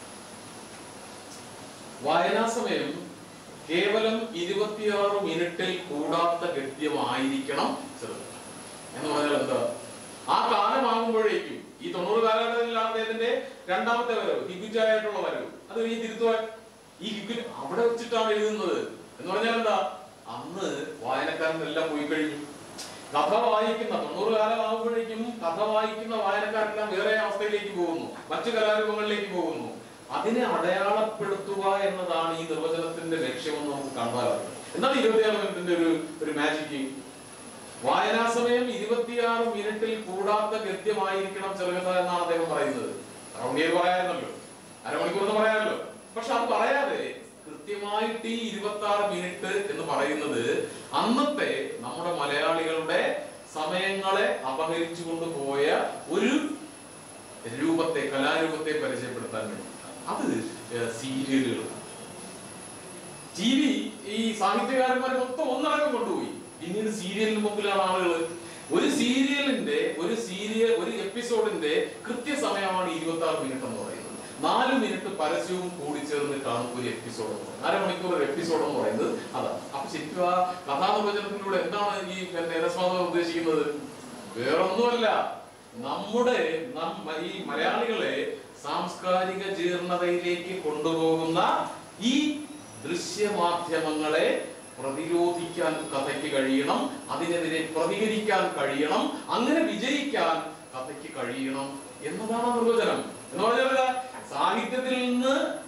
വായനാ സമയം കേവലം ഇരുപത്തിയാറ് മിനിറ്റിൽ കൂടാത്ത ഗദ്യമായിരിക്കണം ചെറുകഥ എന്ന് പറഞ്ഞാൽ എന്താ ആ കാലമാകുമ്പോഴേക്കും ഈ തൊണ്ണൂറ് കാലഘട്ടത്തിലാണ് അദ്ദേഹത്തിന്റെ രണ്ടാമത്തെ വരവ് ഹിഗുജായിട്ടുള്ള വരവ് അത് ഈ തിരുത്തുവാൻ ഈ ഹിഗു അവിടെ വെച്ചിട്ടാണ് എഴുതുന്നത് എന്ന് പറഞ്ഞാൽ എന്താ അന്ന് വായനക്കാരനെല്ലാം പോയി കഴിഞ്ഞു കഥ വായിക്കുന്ന തൊണ്ണൂറ് കാലമാകുമ്പോഴേക്കും കഥ വായിക്കുന്ന വായനക്കാരെല്ലാം വേറെ അവസ്ഥയിലേക്ക് പോകുന്നു മറ്റു കലാരൂപങ്ങളിലേക്ക് പോകുന്നു അതിനെ അടയാളപ്പെടുത്തുക എന്നതാണ് ഈ നിർവചനത്തിന്റെ ലക്ഷ്യമെന്ന് നമുക്ക് കണ്ടാലറിയാം എന്താണ് ഇരുപത്തിയാറ് മിനിറ്റിന്റെ ഒരു ഒരു മാജിക് വായനാ സമയം ഇരുപത്തിയാറ് മിനിറ്റിൽ കൂടാത്ത ഗദ്യമായിരിക്കണം ചെറുകഥ എന്നാണ് അദ്ദേഹം പറയുന്നത് റൗണ്ടിയത് പറയാനല്ലോ അരമണിക്കൂർ എന്ന് പറയാനല്ലോ പക്ഷെ അത് പറയാതെ കൃത്യമായിട്ട് ഈ ഇരുപത്തി ആറ് മിനിറ്റ് എന്ന് പറയുന്നത് അന്നത്തെ നമ്മുടെ മലയാളികളുടെ സമയങ്ങളെ അപഹരിച്ചു കൊണ്ടുപോയ ഒരു രൂപത്തെ കലാരൂപത്തെ പരിചയപ്പെടുത്താൻ വേണ്ടി അത് സീരിയലുകൾ ടി വി ഈ സാഹിത്യകാരന്മാരെ മൊത്തം ഒന്നടങ്കം കൊണ്ടുപോയി പിന്നീട് സീരിയലിന് മുമ്പിലാണ് ആളുകൾ ഒരു സീരിയലിന്റെ ഒരു സീരിയൽ ഒരു എപ്പിസോഡിന്റെ കൃത്യസമയമാണ് ഇരുപത്തി ആറ് മിനിറ്റ് എന്ന് പറയുന്നത് നാല് മിനിറ്റ് പരസ്യവും കൂടി ചേർന്നിട്ടാണ് ഒരു എപ്പിസോഡ് എന്ന് പറയുന്നത് അരമണിക്കൂർ ഒരു എപ്പിസോഡ് എന്ന് പറയുന്നത് അതാണ് അപ്പൊ ശരിക്കും ആ കഥാനിർവചനത്തിലൂടെ എന്താണ് ഈ രസമാധവൻ ഉദ്ദേശിക്കുന്നത് വേറൊന്നുമല്ല നമ്മുടെ നം- ഈ മലയാളികളെ സാംസ്കാരിക ജീർണതയിലേക്ക് കൊണ്ടുപോകുന്ന ഈ ദൃശ്യമാധ്യമങ്ങളെ പ്രതിരോധിക്കാൻ കഥയ്ക്ക് കഴിയണം അതിനെതിരെ പ്രതികരിക്കാൻ കഴിയണം അങ്ങനെ വിജയിക്കാൻ കഥയ്ക്ക് കഴിയണം എന്നതാണ് നിർവചനം എന്ന് പറഞ്ഞാൽ സാഹിത്യത്തിൽ നിന്ന്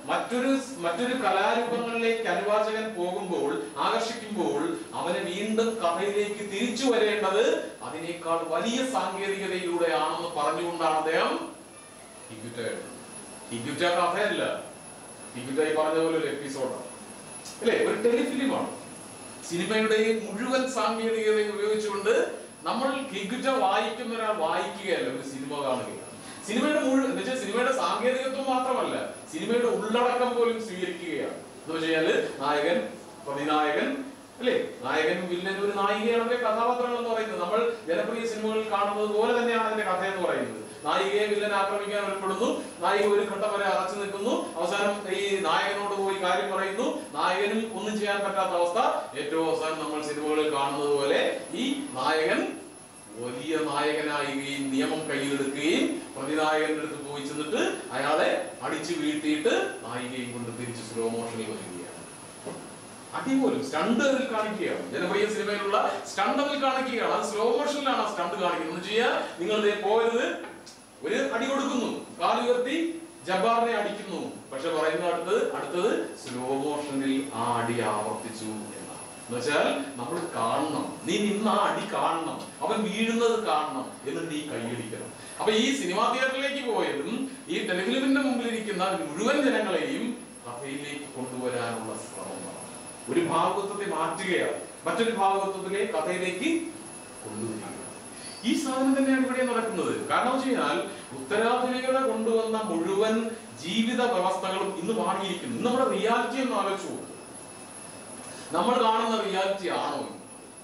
മറ്റൊരു മറ്റൊരു കലാരൂപങ്ങളിലേക്ക് അനുവാചകൻ പോകുമ്പോൾ ആകർഷിക്കുമ്പോൾ അവനെ വീണ്ടും കഥയിലേക്ക് തിരിച്ചു വരേണ്ടത് അതിനേക്കാൾ വലിയ സാങ്കേതികതയിലൂടെയാണെന്ന് പറഞ്ഞുകൊണ്ടാണ് അദ്ദേഹം ഹിഗുറ്റ എഴുതുന്നത്. ഹിഗുറ്റ കഥയല്ല ഹിഗുറ്റ ഈ പറഞ്ഞ പോലെ ഒരു എപ്പിസോഡാണ് അല്ലേ ഒരു ടെലിഫിലിമാണ് സിനിമയുടെ മുഴുവൻ സാങ്കേതികതയും ഉപയോഗിച്ചുകൊണ്ട് നമ്മൾ ഹിഗുറ്റ വായിക്കുന്ന ഒരാൾ വായിക്കുകയല്ല ഒരു സിനിമ കാണുകയാണ് സിനിമയുടെ മുഴുവൻ എന്ന് വെച്ചാൽ സിനിമയുടെ സാങ്കേതികത്വം മാത്രമല്ല സിനിമയുടെ ഉള്ളടക്കം പോലും സ്വീകരിക്കുകയാണ് എന്ന് വെച്ചാല് നായകൻ പ്രതിനായകൻ അല്ലേ നായകനും വില്ലനും ഒരു നായികയാണ് അതിന്റെ കഥാപാത്രങ്ങൾ എന്ന് പറയുന്നത് നമ്മൾ ജനപ്രിയ സിനിമകളിൽ കാണുന്നത് പോലെ തന്നെയാണ് അതിന്റെ കഥ എന്ന് പറയുന്നത് നായികയെ വില്ലൻ ആക്രമിക്കാൻ ഏർപ്പെടുന്നു നായിക ഒരു ഘട്ടം വരെ അറച്ചു നിൽക്കുന്നു അവസാനം ഈ നായകനോട് പോയി കാര്യം പറയുന്നു നായകനും ഒന്നും ചെയ്യാൻ പറ്റാത്ത അവസ്ഥ ഏറ്റവും അവസാനം നമ്മൾ സിനിമകളിൽ കാണുന്നത് പോലെ ഈ നായകൻ വലിയ നായകനായുകയും നിയമം കയ്യിലെടുക്കുകയും പ്രതിനായകന്റെ അടുത്ത് പോയി ചെന്നിട്ട് അയാളെ അടിച്ചു വീഴ്ത്തിയിട്ട് നായികയും കൊണ്ട് തിരിച്ച് സ്ലോ മോഷനിൽ വരികയാണ് അടിപോലും സ്റ്റണ്ട് അതിൽ കാണിക്കുകയാണ് ജനപ്രിയ സിനിമയിലുള്ള സ്റ്റണ്ട് അതിൽ കാണിക്കുകയാണ് അത് സ്ലോ മോഷനിലാണ് ആ സ്റ്റണ്ട് കാണിക്കുന്നത് എന്ന് ചെയ്യാ നിങ്ങൾ ദേ പോയത് ഒരു അടി കൊടുക്കുന്നു കാലുയർത്തി ജബ്ബാറിനെ അടിക്കുന്നു പക്ഷെ പറയുന്ന അടുത്തത് അടുത്തത് സ്ലോ മോഷനിൽ ആ അടി ആവർത്തിച്ചു എന്നാണ് എന്ന് വെച്ചാൽ നമ്മൾ കാണണം നീ നിന്ന് ആ അടി കാണണം അവൻ വീഴുന്നത് കാണണം എന്നിട്ട് നീ കൈയടിക്കണം അപ്പൊ ഈ സിനിമാ തിയേറ്ററിലേക്ക് പോയതും ഈ ടെലിഫിലിമിന്റെ മുമ്പിൽ ഇരിക്കുന്ന മുഴുവൻ ജനങ്ങളെയും കഥയിലേക്ക് കൊണ്ടുവരാനുള്ള ശ്രമമാണ് ഒരു ഭാഗത്വത്തെ മാറ്റുകയാണ് മറ്റൊരു ഭാഗത്വത്തിലെ കഥയിലേക്ക് കൊണ്ടുവരിക ഈ സാധനം തന്നെയാണ് ഇവിടെ നടക്കുന്നത് കാരണം വെച്ച് കഴിഞ്ഞാൽ ഉത്തരാധുനികത കൊണ്ടുവന്ന മുഴുവൻ ജീവിത വ്യവസ്ഥകളും ഇന്ന് മാറിയിരിക്കുന്നു ഇന്ന് നമ്മുടെ റിയാലിറ്റി ഒന്ന് ആലോചിച്ചു നോക്കൂ. നമ്മൾ കാണുന്ന റിയാലിറ്റി ആണോ ഇത്?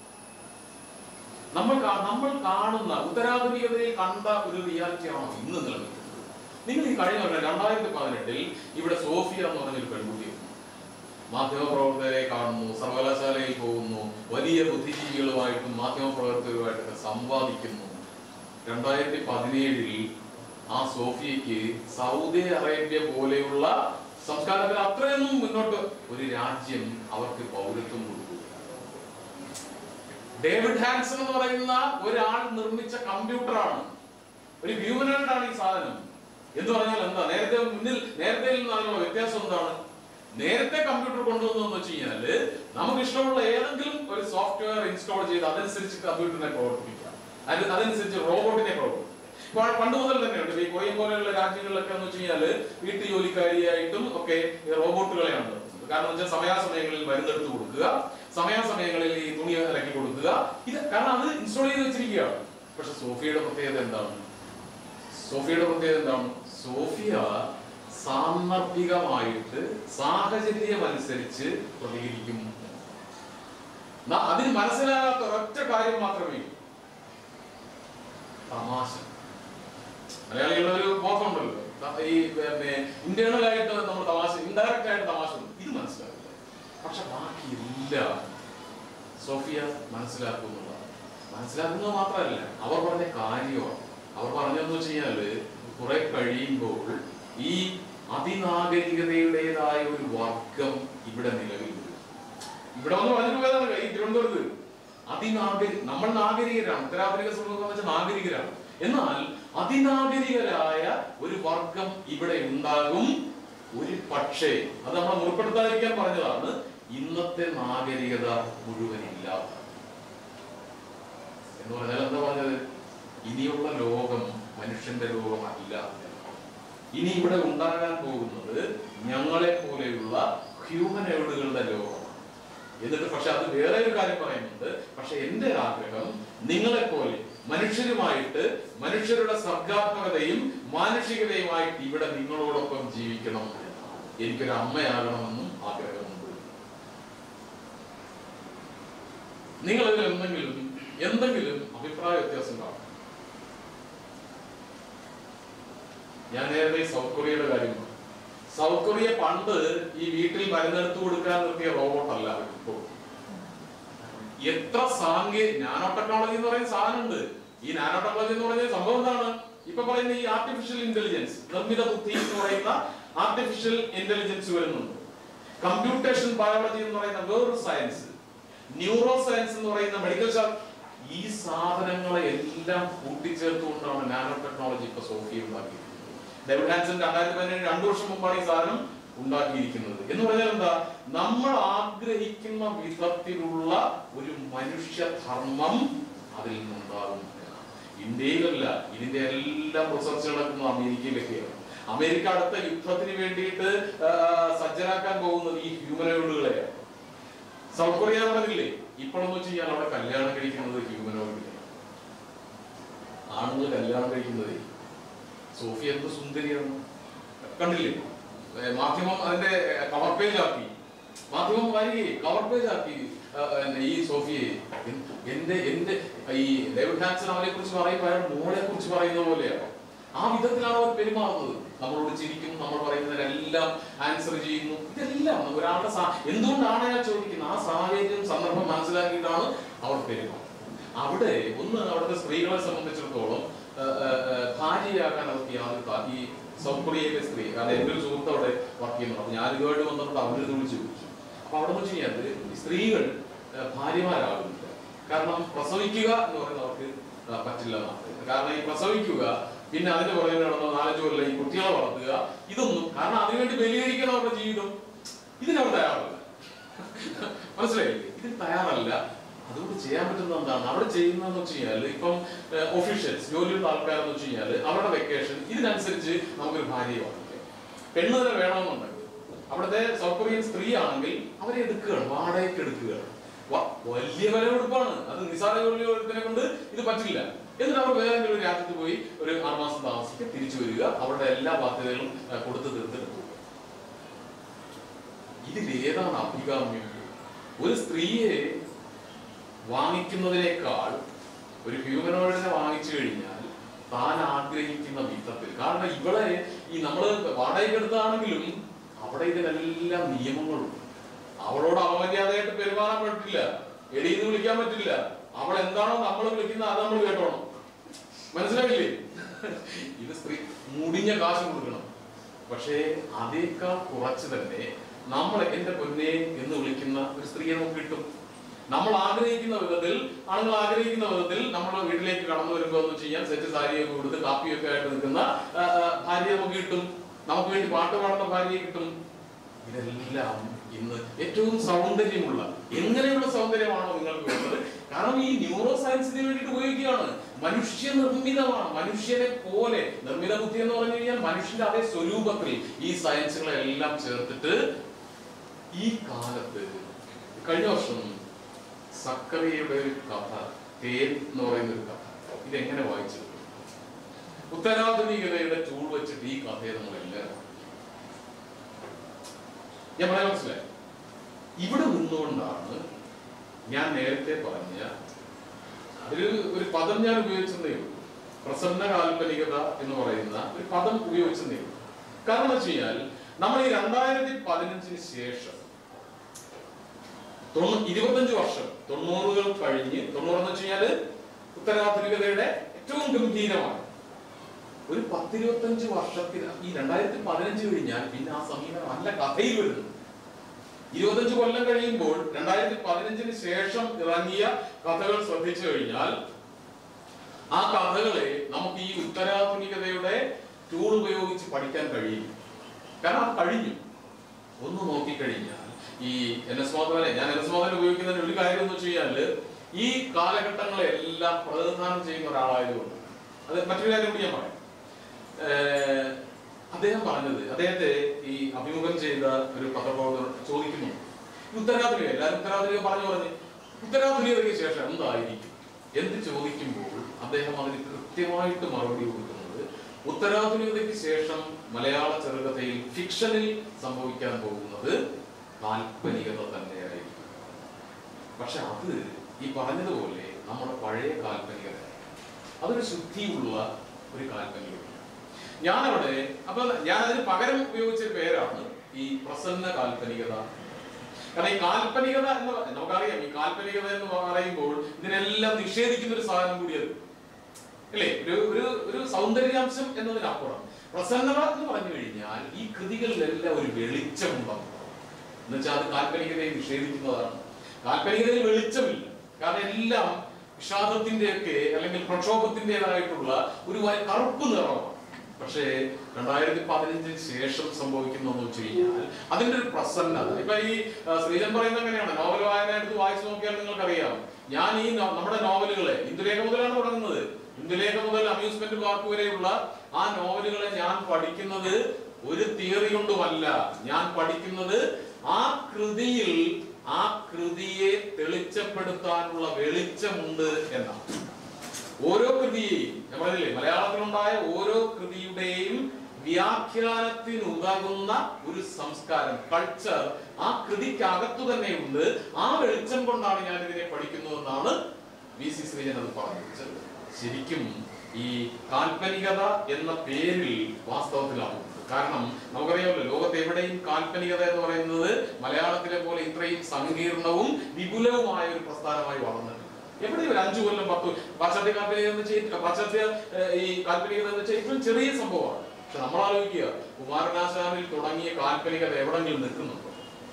നമ്മൾ കാ- നമ്മൾ കാണുന്ന ഉത്തരാധുനികതയിൽ കണ്ട ഒരു റിയാലിറ്റി ആണോ ഇന്ന് നിലനിൽക്കുന്നത് നിങ്ങൾ ഈ കഴിഞ്ഞ കൊല്ലം രണ്ടായിരത്തി പതിനെട്ടിൽ ഇവിടെ സോഫിയ എന്ന് പറഞ്ഞൊരു പെൺകുട്ടി മാധ്യമപ്രവർത്തകരെ കാണുന്നു സർവകലാശാലയിൽ പോകുന്നു വലിയ ബുദ്ധിജീവികളുമായിട്ടും മാധ്യമപ്രവർത്തകരുമായിട്ടൊക്കെ സംവാദിക്കുന്നു രണ്ടായിരത്തി പതിനേഴിൽ ആ സോഫിയയ്ക്ക് സൗദി അറേബ്യ പോലെയുള്ള സംസ്കാരത്തിൽ അത്രയൊന്നും മുന്നോട്ട് ഒരു രാജ്യം അവർക്ക് പൗരത്വം കൊടുക്കുക ഡേവിഡ് ഹാൻസൺ എന്ന് പറയുന്ന ഒരാൾ നിർമ്മിച്ച കമ്പ്യൂട്ടറാണ് ഒരു ഹ്യൂമനോയിഡ് ആണ് ഈ സാധനം എന്ന് പറഞ്ഞാൽ എന്താ നേരത്തെ മുന്നിൽ നേരത്തെ നിന്നുള്ള വ്യത്യാസം എന്താണ് നേരത്തെ കമ്പ്യൂട്ടർ കൊണ്ടുവന്നു വെച്ച് കഴിഞ്ഞാല് നമുക്ക് ഇഷ്ടമുള്ള ഏതെങ്കിലും ഒരു സോഫ്റ്റ്വെയർ ഇൻസ്റ്റാൾ ചെയ്ത് അതനുസരിച്ച് കമ്പ്യൂട്ടറിനെ പ്രവർത്തിപ്പിക്കാം അത് അതനുസരിച്ച് റോബോട്ടിനെ പ്രവർത്തിപ്പിക്കാം ഇപ്പോൾ പണ്ട് മുതൽ തന്നെയുണ്ട് ഈ കോയം പോലെയുള്ള രാജ്യങ്ങളിലൊക്കെ എന്ന് വെച്ച് കഴിഞ്ഞാല് വീട്ടു ജോലിക്കാരിയായിട്ടും ഒക്കെ ഈ റോബോട്ടുകളെയാണ് നിർത്തുന്നത് കാരണം വെച്ചാൽ സമയാസമയങ്ങളിൽ മരുന്നെടുത്ത് കൊടുക്കുക സമയാസമയങ്ങളിൽ ഈ തുണി ഇറക്കി കൊടുക്കുക ഇത് കാരണം അത് ഇൻസ്റ്റാൾ ചെയ്ത് വെച്ചിരിക്കുകയാണ് പക്ഷെ സോഫിയയുടെ പ്രത്യേകത എന്താണ് സോഫിയയുടെ പ്രത്യേകത എന്താണ് സോഫിയ സാന്ദർഭികമായിട്ട് സാഹചര്യം അനുസരിച്ച് പ്രതികരിക്കും ന- അതിന് മനസ്സിലാകാത്ത ഒരൊറ്റ കാര്യം മാത്രമേ ഉള്ളൂ. തമാശ മലയാളികളുടെ ഒരു ബോധമുണ്ടല്ലോ ത- ഈ പിന്നെ ഇന്റേണൽ ആയിട്ട് നമ്മൾ തമാശ ഇൻഡയറക്റ്റ് ആയിട്ട് തമാശ ഉണ്ട്. ഇത് മനസ്സിലാക്കില്ല പക്ഷെ ബാക്കി എല്ലാം സോഫിയ മനസ്സിലാക്കുന്നതാണ് മനസ്സിലാക്കുന്നത് മാത്രമല്ല അവർ പറഞ്ഞ കാര്യമാണ് അവർ പറഞ്ഞതെന്ന് വെച്ച് കഴിഞ്ഞാല് കുറെ കഴിയുമ്പോൾ ഈ അതിനാഗരികതയുടേതായ ഒരു വർഗം ഇവിടെ നിലവിൽ വരും ഇവിടെ വന്ന് പറഞ്ഞിട്ട് പോയതാണ് ഈ തിരുവനന്തപുരത്ത് അതിനാഗരി നമ്മൾ നാഗരികരാണ് ഉത്തരാധുനിക സമൂഹം എന്ന് വെച്ചാൽ നാഗരികരാണ് എന്നാൽ അതിനാഗരികരായ ഒരു വർഗം ഇവിടെ ഉണ്ടാകും ഒരു പക്ഷേ അത് നമ്മൾ മുറിപ്പെടുത്താതിരിക്കാൻ പറഞ്ഞതാണ് ഇന്നത്തെ നാഗരികത മുഴുവൻ ഇല്ലാത്ത എന്ന് പറഞ്ഞാൽ എന്താ പറഞ്ഞത് ഇനിയുള്ള ലോകം മനുഷ്യന്റെ ലോകമല്ല ഇനി ഇവിടെ ഉണ്ടാകാൻ പോകുന്നത് ഞങ്ങളെ പോലെയുള്ള ഹ്യൂമനോയിഡുകളുടെ ലോകമാണ് എന്നിട്ട് പക്ഷെ അത് വേറെ ഒരു കാര്യം പറയുന്നുണ്ട് പക്ഷെ എന്റെ ആഗ്രഹം നിങ്ങളെ പോലെ മനുഷ്യരുമായിട്ട് മനുഷ്യരുടെ സർഗാത്മകതയും മാനുഷികതയുമായിട്ട് ഇവിടെ നിങ്ങളോടൊപ്പം ജീവിക്കണം എന്നാണ്. എനിക്കൊരു അമ്മയാകണമെന്നും ആഗ്രഹമുണ്ട് നിങ്ങൾ ഇതിൽ എന്തെങ്കിലും എന്തെങ്കിലും അഭിപ്രായ വ്യത്യാസം കാണും ഞാൻ നേരത്തെ സൗത്ത് കൊറിയയുടെ കാര്യം പറഞ്ഞു. സൗത്ത് കൊറിയ പണ്ട് ഈ വീട്ടിൽ മരുന്നെടുത്തു കൊടുക്കാൻ നിർത്തിയ റോബോട്ട് അല്ല ഇപ്പോൾ എത്ര സാങ്കേ നാനോ ടെക്നോളജി എന്ന് പറയുന്ന സാധനമുണ്ട് ഈ നാനോ ടെക്നോളജി എന്ന് പറയുന്ന സംഭവം എന്താണ് ഇപ്പൊ പറയുന്ന ഈ ആർട്ടിഫിഷ്യൽ ഇന്റലിജൻസ് നിർമ്മിത ബുദ്ധി എന്ന് പറയുന്ന ആർട്ടിഫിഷ്യൽ ഇന്റലിജൻസ് വരുന്നുണ്ട് കമ്പ്യൂട്ടേഷൻ ബയോളജി എന്ന് പറയുന്ന വേറൊരു സയൻസ് ന്യൂറോ സയൻസ് എന്ന് പറയുന്ന മെഡിക്കൽ ശാസ്ത്രം ഈ സാധനങ്ങളെ എല്ലാം കൂട്ടിച്ചേർത്തുകൊണ്ടാണ് നാനോ ടെക്നോളജി ഇപ്പൊ സോഫിയ ഉണ്ടാക്കിയിരിക്കുന്നത് ഡേവിഡ് ഹാൻസൺ രണ്ടായിരത്തി പതിനേഴ് രണ്ടു വർഷം മുമ്പാണ് ഈ സാധനം ഉണ്ടാക്കിയിരിക്കുന്നത് എന്ന് പറഞ്ഞാൽ എന്താ നമ്മൾ ആഗ്രഹിക്കുന്ന വിധത്തിലുള്ള ഒരു മനുഷ്യധർമ്മം അതിൽ നിന്നുണ്ടാകും എന്നാണ്. ഇന്ത്യയിലല്ല ഇതിന്റെ എല്ലാം റിസർച്ച് നടക്കുന്നത് അമേരിക്കയിലൊക്കെയാണ് അമേരിക്ക അടുത്ത യുദ്ധത്തിന് വേണ്ടിയിട്ട് ആ, സജ്ജരാക്കാൻ പോകുന്നത് ഈ ഹ്യൂമനോയിഡുകളെയാണ് സൗത്ത് കൊറിയ പറഞ്ഞില്ലേ ഇപ്പോഴെന്ന് വെച്ച് കഴിഞ്ഞാൽ അവിടെ കല്യാണം കഴിക്കുന്നത് ഹ്യൂമനോയിഡിലാണ് ആണുങ്ങൾ കല്യാണം കഴിക്കുന്നത് സോഫിയ എന്ത് സുന്ദരിയാണ് കണ്ടില്ലേ ഏ, മാധ്യമം അതിന്റെ കവർ പേജ് ആക്കി മാധ്യമം വാരി കവർ പേജ് ആക്കി ആ, എന്നെ ഈ സോഫിയെ എൻ- എന്റെ എന്റെ ഈ ഡേവിഡ് ഹാൻസൺ അവനെ കുറിച്ച് പറയുമ്പോൾ അയാൾ മോളെ കുറിച്ച് പറയുന്ന പോലെയാണ് ആ വിധത്തിലാണ് അവർ പെരുമാറുന്നത് നമ്മളോട് ചിരിക്കും നമ്മൾ പറയുന്നതിനെല്ലാം ആൻസർ ചെയ്യുന്നു ഇതെല്ലാം ഒരാളുടെ സാ- എന്തുകൊണ്ടാണ് ഞാൻ ചോദിക്കുന്നത് ആ സാഹചര്യം സന്ദർഭം മനസ്സിലാക്കിയിട്ടാണ് അവർ പെരുമാറുന്നത് അവിടെ ഒന്ന് അവിടുത്തെ സ്ത്രീകളെ സംബന്ധിച്ചിടത്തോളം ആ, ആ, ആ, ഭാര്യയാകാൻ അവർക്ക് യാതൊരു താ- ഈ സൗത്ത് കൊറിയയിലെ സ്ത്രീ കാരണം എൻ്റെ ഒരു സുഹൃത്ത് അവിടെ വർക്ക് ചെയ്യുന്നു അപ്പൊ ഞാൻ ഇതുമായിട്ട് വന്നപ്പോൾ അവരിത് വിളിച്ച് ചോദിച്ചു അപ്പൊ അവിടെ വെച്ച് കഴിഞ്ഞാൽ ഈ സ്ത്രീകൾ ആ, ഭാര്യമാരാകുന്നില്ല കാരണം പ്രസവിക്കുക എന്ന് പറയുന്നത് അവർക്ക് ആ, പറ്റില്ല എന്നാണ് കാരണം ഈ പ്രസവിക്കുക പിന്നെ അതിന്റെ പുറകെ നടന്ന നാലഞ്ച് കൊല്ലം ഈ കുട്ടികളെ വളർത്തുക ഇതൊന്നും കാരണം അതിനുവേണ്ടി ബലികരിക്കണം അവരുടെ ജീവിതം ഇതിനവർ തയ്യാറല്ല മനസ്സിലായില്ലേ ഇതിന് തയ്യാറല്ല അതുകൊണ്ട് ചെയ്യാൻ പറ്റുന്ന എന്താണ് അവിടെ ചെയ്യുന്നതെന്ന് വെച്ച് കഴിഞ്ഞാൽ ഇപ്പം ഒഫീഷ്യൽസ് ജോലിയുള്ള ആൾക്കാരെന്ന് വെച്ച് കഴിഞ്ഞാൽ അവരുടെ വെക്കേഷൻ ഇതിനനുസരിച്ച് നമുക്കൊരു ഭാര്യയെ വാങ്ങിക്കാം പെണ്ണ് തന്നെ വേണമെന്നുണ്ടെങ്കിൽ അവിടുത്തെ സൗത്ത് കൊറിയൻ സ്ത്രീ ആണെങ്കിൽ അവരെ എടുക്കുകയാണ് വാടകയ്ക്ക് എടുക്കുകയാണ് വ- വലിയ വില കൊടുപ്പാണ് അത് നിസാര ജോലിനെ കൊണ്ട് ഇത് പറ്റില്ല എന്നിട്ട് അവർ വേറെ ഏതെങ്കിലും ഒരു രാജ്യത്ത് പോയി ഒരു ആറുമാസം താമസിക്കുക തിരിച്ചു വരിക അവരുടെ എല്ലാ ബാധ്യതകളും ആ, കൊടുത്ത് തീർത്തിട്ട് പോകുക ഇതിലേതാണ് അഭികാമ്യം ഒരു സ്ത്രീയെ വാങ്ങിക്കുന്നതിനേക്കാൾ ഒരു ഹ്യൂമനോയിഡിനെ വാങ്ങിച്ചു കഴിഞ്ഞാൽ താൻ ആഗ്രഹിക്കുന്ന വിധത്തിൽ കാരണം ഇവിടെ ഈ നമ്മള് വാടകയ്ക്ക് എടുത്താണെങ്കിലും അവിടെ ഇതിനെല്ലാം നിയമങ്ങളുണ്ട് അവളോട് അപമര്യാദയായിട്ട് പെരുമാറാൻ പറ്റില്ല എടീന്ന് വിളിക്കാൻ പറ്റില്ല അവൾ എന്താണോ നമ്മൾ വിളിക്കുന്നത് അത് നമ്മൾ കേട്ടോണം മനസ്സിലായില്ലേ ഇത് സ്ത്രീ മുടിഞ്ഞ കാശ് കൊടുക്കണം പക്ഷേ അതേക്കാൾ കുറച്ച് തന്നെ നമ്മൾ എന്റെ പൊന്നെ എന്ന് വിളിക്കുന്ന ഒരു സ്ത്രീയെ നമുക്ക് കിട്ടും നമ്മൾ ആഗ്രഹിക്കുന്ന വിധത്തിൽ ആളുകൾ ആഗ്രഹിക്കുന്ന വിധത്തിൽ നമ്മുടെ വീട്ടിലേക്ക് കടന്നു വരുമ്പോൾ എന്ന് ചെയ്യാൻ സെറ്റ് സാരിയൊക്കെ കൊടുത്ത് കാപ്പിയൊക്കെ ആയിട്ട് നിൽക്കുന്ന ആ, ആ, ഭാര്യയെ നമുക്ക് കിട്ടും നമുക്ക് വേണ്ടി പാട്ട് പാടുന്ന ഭാര്യയെ കിട്ടും ഇതെല്ലാം ഇന്ന് ഏറ്റവും സൗന്ദര്യമുള്ള എങ്ങനെയുള്ള സൗന്ദര്യമാണോ നിങ്ങൾക്ക് വേണ്ടത് കാരണം ഈ ന്യൂറോ സയൻസിന് വേണ്ടിയിട്ട് ഉപയോഗിക്കുകയാണ് മനുഷ്യ നിർമ്മിതമാണ് മനുഷ്യനെ പോലെ നിർമ്മിത ബുദ്ധി എന്ന് പറഞ്ഞു കഴിഞ്ഞാൽ മനുഷ്യന്റെ അതേ സ്വരൂപത്തിൽ ഈ സയൻസുകളെല്ലാം ചേർത്തിട്ട് ഈ കാലത്ത് കഴിഞ്ഞ വർഷം സക്കറിയയുടെ ഒരു കഥ തേൻ എന്ന് പറയുന്ന ഒരു കഥ ഇതെങ്ങനെ വായിച്ചത് ഉത്തരാധുനികതയുടെ ചൂട് വെച്ചിട്ട് ഈ കഥയെ നമ്മൾ എല്ലാവരും ഞാൻ പറയാൻ മനസ്സിലായി ഇവിടെ നിന്നുകൊണ്ടാണ് ഞാൻ നേരത്തെ പറഞ്ഞ അതിൽ ഒരു പദം ഞാൻ ഉപയോഗിച്ചതേ ഉള്ളൂ പ്രസന്ന കാൽപ്പനികത എന്ന് പറയുന്ന ഒരു പദം ഉപയോഗിച്ചതേ ഉള്ളൂ കാരണം എന്ന് വെച്ച് കഴിഞ്ഞാൽ നമ്മൾ ഈ രണ്ടായിരത്തി പതിനഞ്ചിന് ശേഷം തൊണ്ണൂ- ഇരുപത്തഞ്ച് വർഷം തൊണ്ണൂറുകൾ കഴിഞ്ഞ് തൊണ്ണൂറെന്ന് വെച്ച് കഴിഞ്ഞാല് ഉത്തരാധുനികതയുടെ ഏറ്റവും ഗംഭീരമാണ് ഒരു പത്തിരുപത്തഞ്ച് വർഷത്തിന് ഈ രണ്ടായിരത്തി പതിനഞ്ച് കഴിഞ്ഞാൽ പിന്നെ ആ സമീപനം നല്ല കഥയിൽ വരുന്നു ഇരുപത്തഞ്ച് കൊല്ലം കഴിയുമ്പോൾ രണ്ടായിരത്തി പതിനഞ്ചിന് ശേഷം ഇറങ്ങിയ കഥകൾ ശ്രദ്ധിച്ചു കഴിഞ്ഞാൽ ആ കഥകളെ നമുക്ക് ഈ ഉത്തരാധുനികതയുടെ ടൂൾ ഉപയോഗിച്ച് പഠിക്കാൻ കഴിയും കാരണം അത് കഴിഞ്ഞു ഒന്ന് നോക്കിക്കഴിഞ്ഞാൽ ഈ എൻ എസ് മോഹനെ ഞാൻ എൻ എസ് മോഹൻ ഉപയോഗിക്കുന്നതിന് ഒരു കാര്യം എന്ന് വെച്ച് കഴിഞ്ഞാല് ഈ കാലഘട്ടങ്ങളെ എല്ലാം പ്രതിനിധാനം ചെയ്യുന്ന ഒരാളായതുകൊണ്ട് അത് മറ്റൊരു കാര്യം കൂടി ഞാൻ പറയാം ഏഹ് അദ്ദേഹം പറഞ്ഞത് അദ്ദേഹത്തെ ഈ അഭിമുഖം ചെയ്ത ഒരു പത്രപ്രവർത്തകർ ചോദിക്കുന്നു ഈ ഉത്തരാധുനിക എല്ലാവരും ഉത്തരാധുനിക പറഞ്ഞു പറഞ്ഞ് ഉത്തരാധുനികതയ്ക്ക് ശേഷം എന്തായിരിക്കും എന്ത് ചോദിക്കുമ്പോൾ അദ്ദേഹം അതിന് കൃത്യമായിട്ട് മറുപടി കൊടുക്കുന്നത് ഉത്തരാധുനികതയ്ക്ക് ശേഷം മലയാള ചെറുകഥയിൽ ഫിക്ഷനിൽ സംഭവിക്കാൻ പോകുന്നത് കാൽപ്പനികത തന്നെയായിരിക്കും പക്ഷെ അത് ഈ പറഞ്ഞതുപോലെ നമ്മുടെ പഴയ കാൽപ്പനികത അതൊരു ശുദ്ധിയുള്ള ഒരു കാൽപ്പനികത ഞാനവിടെ അപ്പൊ ഞാൻ അതിന് പകരം ഉപയോഗിച്ച ഒരു പേരാണ് ഈ പ്രസന്ന കാൽപ്പനികത കാരണം ഈ കാൽപ്പനികത എന്ന് പറ- നമുക്കറിയാം ഈ കാൽപ്പനികത എന്ന് പറയുമ്പോൾ ഇതിനെല്ലാം നിഷേധിക്കുന്ന ഒരു സാധനം കൂടിയത് അല്ലേ ഒരു ഒരു ഒരു സൗന്ദര്യാംശം എന്നതിനപ്പുറം പ്രസന്നത എന്ന് പറഞ്ഞു കഴിഞ്ഞാൽ ഈ കൃതികളിലെല്ലാം ഒരു വെളിച്ചമുണ്ടാവും എന്നുവെച്ചാൽ അത് കാൽപ്പനികതയെ നിഷേധിക്കുന്നതാണ് കാൽപ്പനികതയിൽ വെളിച്ചമില്ല കാരണം എല്ലാം വിഷാദത്തിന്റെ ഒക്കെ അല്ലെങ്കിൽ പ്രക്ഷോഭത്തിൻ്റെതായിട്ടുള്ള ഒരു വ- കറുപ്പ് നിറമാണ് പക്ഷേ രണ്ടായിരത്തി പതിനഞ്ചിന് ശേഷം സംഭവിക്കുന്നതെന്ന് വെച്ച് കഴിഞ്ഞാൽ അതിന്റെ ഒരു പ്രസന്നത ഇപ്പൊ ഈ ആ, ശ്രീജൻ പറയുന്നത് എങ്ങനെയാണ് നോവൽ വായന എടുത്ത് വായിച്ചു നോക്കിയാൽ നിങ്ങൾക്കറിയാം ഞാൻ ഈ നോ- നമ്മുടെ നോവലുകളെ ഇന്ദുലേഖ മുതലാണ് തുടങ്ങുന്നത് ഇന്ദുലേഖ മുതൽ അമ്യൂസ്മെന്റ് പാർക്ക് വരെയുള്ള ആ നോവലുകളെ ഞാൻ പഠിക്കുന്നത് ഒരു തിയറി കൊണ്ടുമല്ല ഞാൻ പഠിക്കുന്നത് ആ കൃതിയിൽ ആ കൃതിയെ തെളിച്ചപ്പെടുത്താനുള്ള വെളിച്ചമുണ്ട് എന്നാണ് ഓരോ കൃതിയെയും ഞാൻ പറഞ്ഞില്ലേ മലയാളത്തിലുണ്ടായ ഓരോ കൃതിയുടെയും വ്യാഖ്യാനത്തിന് ഉതകുന്ന ഒരു സംസ്കാരം കൾച്ചർ ആ കൃതിക്കകത്തു തന്നെ ഉണ്ട് ആ വെളിച്ചം കൊണ്ടാണ് ഞാൻ ഇതിനെ പഠിക്കുന്നതെന്നാണ് വി സി ശ്രീജൻ അത് പറഞ്ഞത് ശരിക്കും ഈ കാൽപ്പനികത എന്ന പേരിൽ വാസ്തവത്തിലാണ് കാരണം നമുക്കറിയാമല്ലോ ലോകത്ത് എവിടെയും കാൽപ്പനികത എന്ന് പറയുന്നത് മലയാളത്തിലെ പോലെ ഇത്രയും സങ്കീർണവും വിപുലവുമായ ഒരു പ്രസ്ഥാനമായി വളർന്നിട്ടുണ്ട് എവിടെയും ഒരു അഞ്ചു കൊല്ലം പത്ത് പാശ്ചാത്യ കാൽപ്പനികത എന്ന് വെച്ചാൽ പാശ്ചാത്യ ഏഹ്, ഈ കാൽപ്പനികത എന്ന് വെച്ചാൽ ഏറ്റവും ചെറിയ സംഭവമാണ് പക്ഷെ നമ്മൾ ആലോചിക്കുക കുമാരനാശാനിൽ തുടങ്ങിയ കാൽപ്പനികത എവിടെങ്കിലും നിൽക്കുന്നുണ്ടോ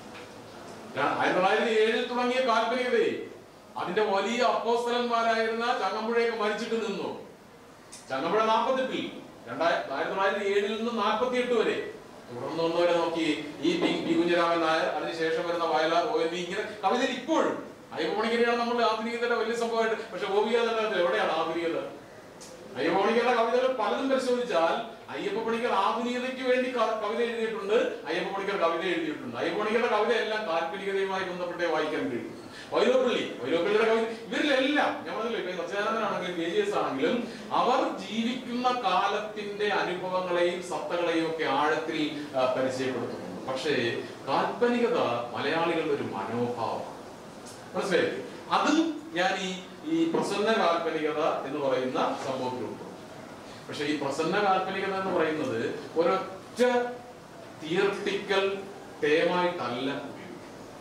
ഞാൻ ആയിരത്തി തൊള്ളായിരത്തി ഏഴിൽ തുടങ്ങിയ കാൽപ്പനികതയെ അതിന്റെ വലിയ അപ്പോസ്തലന്മാരായിരുന്ന ചങ്ങമ്പുഴയൊക്കെ മരിച്ചിട്ട് നിന്നു ചങ്ങമ്പുഴ നാൽപ്പത്തെട്ടിൽ രണ്ടായിരത്തി ആയിരത്തി തൊള്ളായിരത്തി ഏഴിൽ നിന്ന് നാൽപ്പത്തി എട്ട് വരെ തുടർന്ന് വന്നവരെ നോക്കി ഈ പി പി കുഞ്ഞിരാമൻ നായർ അതിനുശേഷം വരുന്ന വയലാർ ഒ എൻ വി ഇങ്ങനെ കവിതയിൽ ഇപ്പോഴും അയ്യപ്പണിക്കരെയാണ് നമ്മൾ ആധുനികതയുടെ വലിയ സംഭവമായിട്ട് പക്ഷെ ഓവിക തന്നെ എവിടെയാണ് ആധുനികത അയ്യപ്പ പണിക്കരുടെ കവിതകൾ പലതും പരിശോധിച്ചാൽ അയ്യപ്പ പണിക്കർ ആധുനികതയ്ക്ക് വേണ്ടി ക- കവിത എഴുതിയിട്ടുണ്ട് അയ്യപ്പ പണിക്കർ കവിത എഴുതിയിട്ടുണ്ട് അയ്യപ്പ പണിക്കരുടെ കവിത എല്ലാം കാൽപ്പനികതയുമായി ബന്ധപ്പെട്ടേ വായിക്കാൻ കഴിയും വൈലോപ്പള്ളി വൈലോപ്പള്ളിയുടെ കവിത ഇവരിലെല്ലാം ഞാൻ പറഞ്ഞില്ല ഇപ്പൊ സച്ചിദാനന്ദനാണെങ്കിലും കെ ജി എസ് ആണെങ്കിലും അവർ ജീവിക്കുന്ന കാലത്തിന്റെ അനുഭവങ്ങളെയും സത്തകളെയും ഒക്കെ ആഴത്തിൽ ആ, പരിചയപ്പെടുത്തുന്നുണ്ട് പക്ഷേ കാൽപ്പനികത മലയാളികളുടെ ഒരു മനോഭാവമാണ് മനസ്സിലായി അതും ഞാൻ ഈ ഈ പ്രസന്ന കാൽപ്പനികത എന്ന് പറയുന്ന സംഭവത്തിലുണ്ട് പക്ഷെ ഈ പ്രസന്ന കാൽപ്പനികത എന്ന് പറയുന്നത് ഒരൊറ്റ തിയറട്ടിക്കൽ ടേമായിട്ടല്ല ഉപയോഗിക്കുന്നത്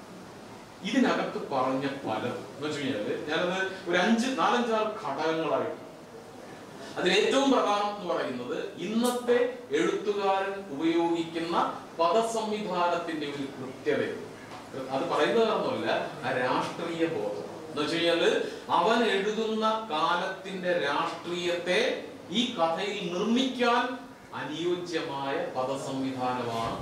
ഇതിനകത്ത് പറഞ്ഞ പലതും എന്ന് വെച്ച് കഴിഞ്ഞാല് ഞാനത് ഒരു അഞ്ച് നാലഞ്ചാറ് ഘടകങ്ങളായിട്ട് അതിൽ ഏറ്റവും പ്രധാനം എന്ന് പറയുന്നത് ഇന്നത്തെ എഴുത്തുകാരൻ ഉപയോഗിക്കുന്ന പദസംവിധാനത്തിന്റെ ഒരു കൃത്യതയുണ്ട് അത് പറയുന്നത് ഒന്നുമല്ല ആ രാഷ്ട്രീയ ബോധം എന്ന് വെച്ച് കഴിഞ്ഞാല് അവൻ എഴുതുന്ന കാലത്തിന്റെ രാഷ്ട്രീയത്തെ ഈ കഥയിൽ നിർമ്മിക്കാൻ അനുയോജ്യമായ പദസംവിധാനമാണ്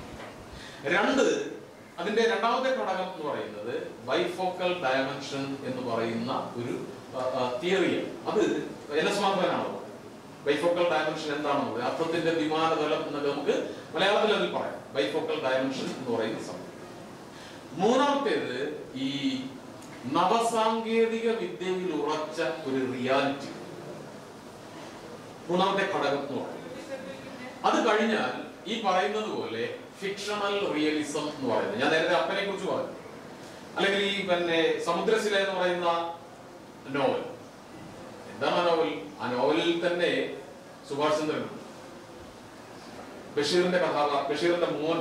രണ്ട് അതിന്റെ രണ്ടാമത്തെ ഘടകം എന്ന് പറയുന്നത് ബൈഫോക്കൽ ഡയമെൻഷൻ എന്ന് പറയുന്ന ഒരു തിയറിയാണ് അത് എൻ എസ് മാധവനാണ് ബൈഫോക്കൽ ഡയമെൻഷൻ എന്താണെന്നുള്ളത് അർത്ഥത്തിന്റെ വിമാനതലം എന്നൊക്കെ നമുക്ക് മലയാളത്തിൽ അതിൽ പറയാം ബൈഫോക്കൽ ഡയമെൻഷൻ എന്ന് പറയുന്ന സംഭവം മൂന്നാമത്തേത് ഈ നവസാങ്കേതിക വിദ്യയിൽ ഉറച്ച ഒരു റിയാലിറ്റി മൂന്നാമത്തെ ഘടകം എന്ന് പറയുന്നത് അത് കഴിഞ്ഞാൽ ഈ പറയുന്നത് പോലെ ഫിക്ഷണൽ റിയലിസം എന്ന് പറയുന്നത് ഞാൻ നേരത്തെ അപ്പനെ കുറിച്ച് പറഞ്ഞു അല്ലെങ്കിൽ ഈ പിന്നെ സമുദ്രശില എന്ന് പറയുന്ന നോവൽ എന്താണ് ആ നോവൽ ആ നോവലിൽ തന്നെ സുഭാഷ് ചന്ദ്രൻ ബഷീറിന്റെ കഥാ ബഷീറിന്റെ മോൻ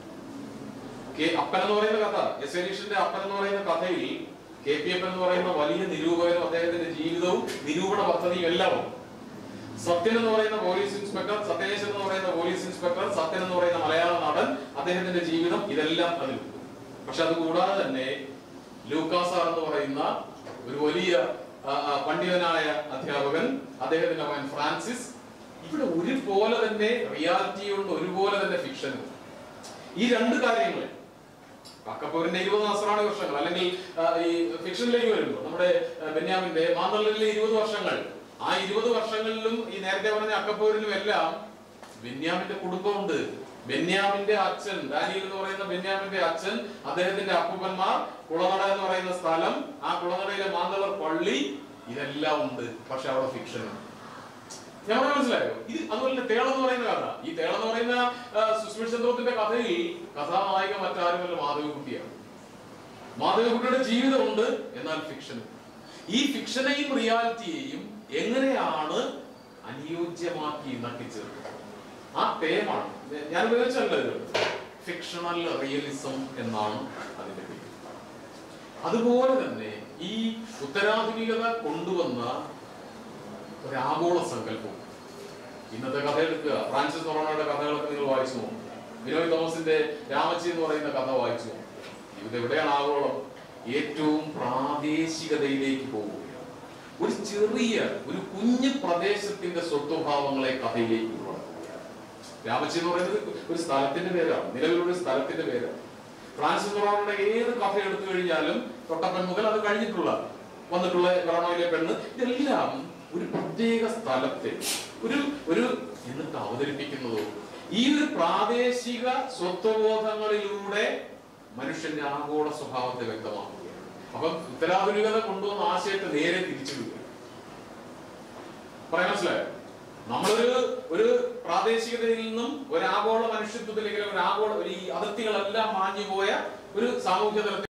കെ അപ്പൻ എന്ന് പറയുന്ന കഥ എസ് എലീഷിന്റെ അപ്പൻ എന്ന് പറയുന്ന കഥയിൽ കെ പി അപ്പൻ എന്ന് പറയുന്ന വലിയ നിരൂപകനും അദ്ദേഹത്തിന്റെ ജീവിതവും നിരൂപണ പദ്ധതിയും എല്ലാം ഉണ്ട് സത്യൻ എന്ന് പറയുന്ന പോലീസ് ഇൻസ്പെക്ടർ സത്യനേശൻ എന്ന് പറയുന്ന പോലീസ് ഇൻസ്പെക്ടർ സത്യൻ എന്ന് പറയുന്ന മലയാള നടൻ അദ്ദേഹത്തിന്റെ ജീവിതം ഇതെല്ലാം അതിലുണ്ട് പക്ഷെ അത് കൂടാതെ തന്നെ ലൂക്കാസാർ എന്ന് പറയുന്ന ഒരു വലിയ ആ, ആ, പണ്ഡിതനായ അധ്യാപകൻ അദ്ദേഹത്തിന്റെ മകൻ ഫ്രാൻസിസ് ഇവിടെ ഒരുപോലെ തന്നെ റിയാലിറ്റിയുണ്ട് ഒരുപോലെ തന്നെ ഫിക്ഷനും ഈ രണ്ട് കാര്യങ്ങൾ കക്കപ്പൂരിന്റെ ഇരുപത് നസ്രാണി വർഷങ്ങൾ അല്ലെങ്കിൽ ആ, ഈ ഫിക്ഷനിലേക്ക് വരുമ്പോൾ നമ്മുടെ ആ, ബെന്യാമിന്റെ മാന്തളിലെ ഇരുപത് വർഷങ്ങൾ ആ ഇരുപത് വർഷങ്ങളിലും ഈ നേരത്തെ പറഞ്ഞ അക്കപ്പൂരിലും എല്ലാം ബെന്യാമിന്റെ കുടുംബമുണ്ട് ബെന്യാമിന്റെ അച്ഛൻ ഡാനിയൽ എന്ന് പറയുന്ന ബെന്യാമിന്റെ അച്ഛൻ അദ്ദേഹത്തിന്റെ അപ്പൂപ്പന്മാർ കുളനട എന്ന് പറയുന്ന സ്ഥലം ആ കുളനടയിലെ മാന്തളർ പള്ളി ഇതെല്ലാം ഉണ്ട് പക്ഷെ അവിടെ ഫിക്ഷൻ ഞാൻ പറഞ്ഞ മനസ്സിലായോ ഇത് അതുപോലെ തന്നെ തേളം എന്ന് പറയുന്ന കഥ ഈ തേളം എന്ന് പറയുന്ന ആ, സുസ്മിത് ചന്ദ്രത്തിന്റെ കഥയിൽ കഥാനായിക മറ്റാരുമല്ല മാധവിക്കുട്ടിയാണ് മാധവിക്കുട്ടിയുടെ ജീവിതമുണ്ട് എന്നാൽ ഫിക്ഷനും ഈ ഫിക്ഷനെയും റിയാലിറ്റിയെയും എങ്ങനെയാണ് അനുയോജ്യമാക്കി ഇണക്കി ചേർക്കുന്നത് ആ ടേമാണ് ഞാൻ ഉപയോഗിച്ചല്ല ഇത് ഫിക്ഷണൽ റിയലിസം എന്നാണ് അതിന്റെ പേര് അതുപോലെ തന്നെ ഈ ഉത്തരാധുനികത കൊണ്ടുവന്ന ഒരു ആഗോള സങ്കല്പം ഇന്നത്തെ കഥ എടുക്കുക ഫ്രാൻസിസ് നൊറോണയുടെ കഥകളൊക്കെ നിങ്ങൾ വായിച്ചു നോക്കും വിനോയ് തോമസിന്റെ രാമച്ചി എന്ന് പറയുന്ന കഥ വായിച്ചു നോക്കും ഇത് എവിടെയാണ് ആഗോളം ഏറ്റവും പ്രാദേശികതയിലേക്ക് പോവുകയാണ് ഒരു ചെറിയ ഒരു കുഞ്ഞു പ്രദേശത്തിന്റെ സ്വത്വഭാവങ്ങളെ കഥയിലേക്ക് കൊണ്ടുവരണം രാമച്ചി എന്ന് പറയുന്നത് ഒരു സ്ഥലത്തിന്റെ പേരാണ് നിലവിലുള്ള ഒരു സ്ഥലത്തിന്റെ പേരാണ് ഫ്രാൻസിസ് ഫെറോണയുടെ ഏത് കഥ എടുത്തു കഴിഞ്ഞാലും തൊട്ടപ്പൻ മുതൽ അത് കഴിഞ്ഞിട്ടുള്ള വന്നിട്ടുള്ള ഫെറോണയിലെ പെണ്ണ് ഇതെല്ലാം ഒരു പ്രത്യേക സ്ഥലത്തെ ഒരു ഒരു എന്നിട്ട് അവതരിപ്പിക്കുന്നതോ ഈ ഒരു പ്രാദേശിക സ്വത്വബോധങ്ങളിലൂടെ മനുഷ്യന്റെ ആഗോള സ്വഭാവത്തെ വ്യക്തമാക്കുകയാണ് അപ്പം ഉത്തരാധുനികത കൊണ്ടുവന്ന ആശയത്തെ നേരെ തിരിച്ചു വിടുക പറയാൻ മനസ്സിലായോ നമ്മളൊരു ഒരു പ്രാദേശികതയിൽ നിന്നും ഒരു ആഗോള മനുഷ്യത്വത്തിലേക്ക് ഒരു ആഗോള ഒരു ഈ അതിർത്തികളെല്ലാം മാഞ്ഞു പോയ ഒരു സാമൂഹ്യ തലത്തിൽ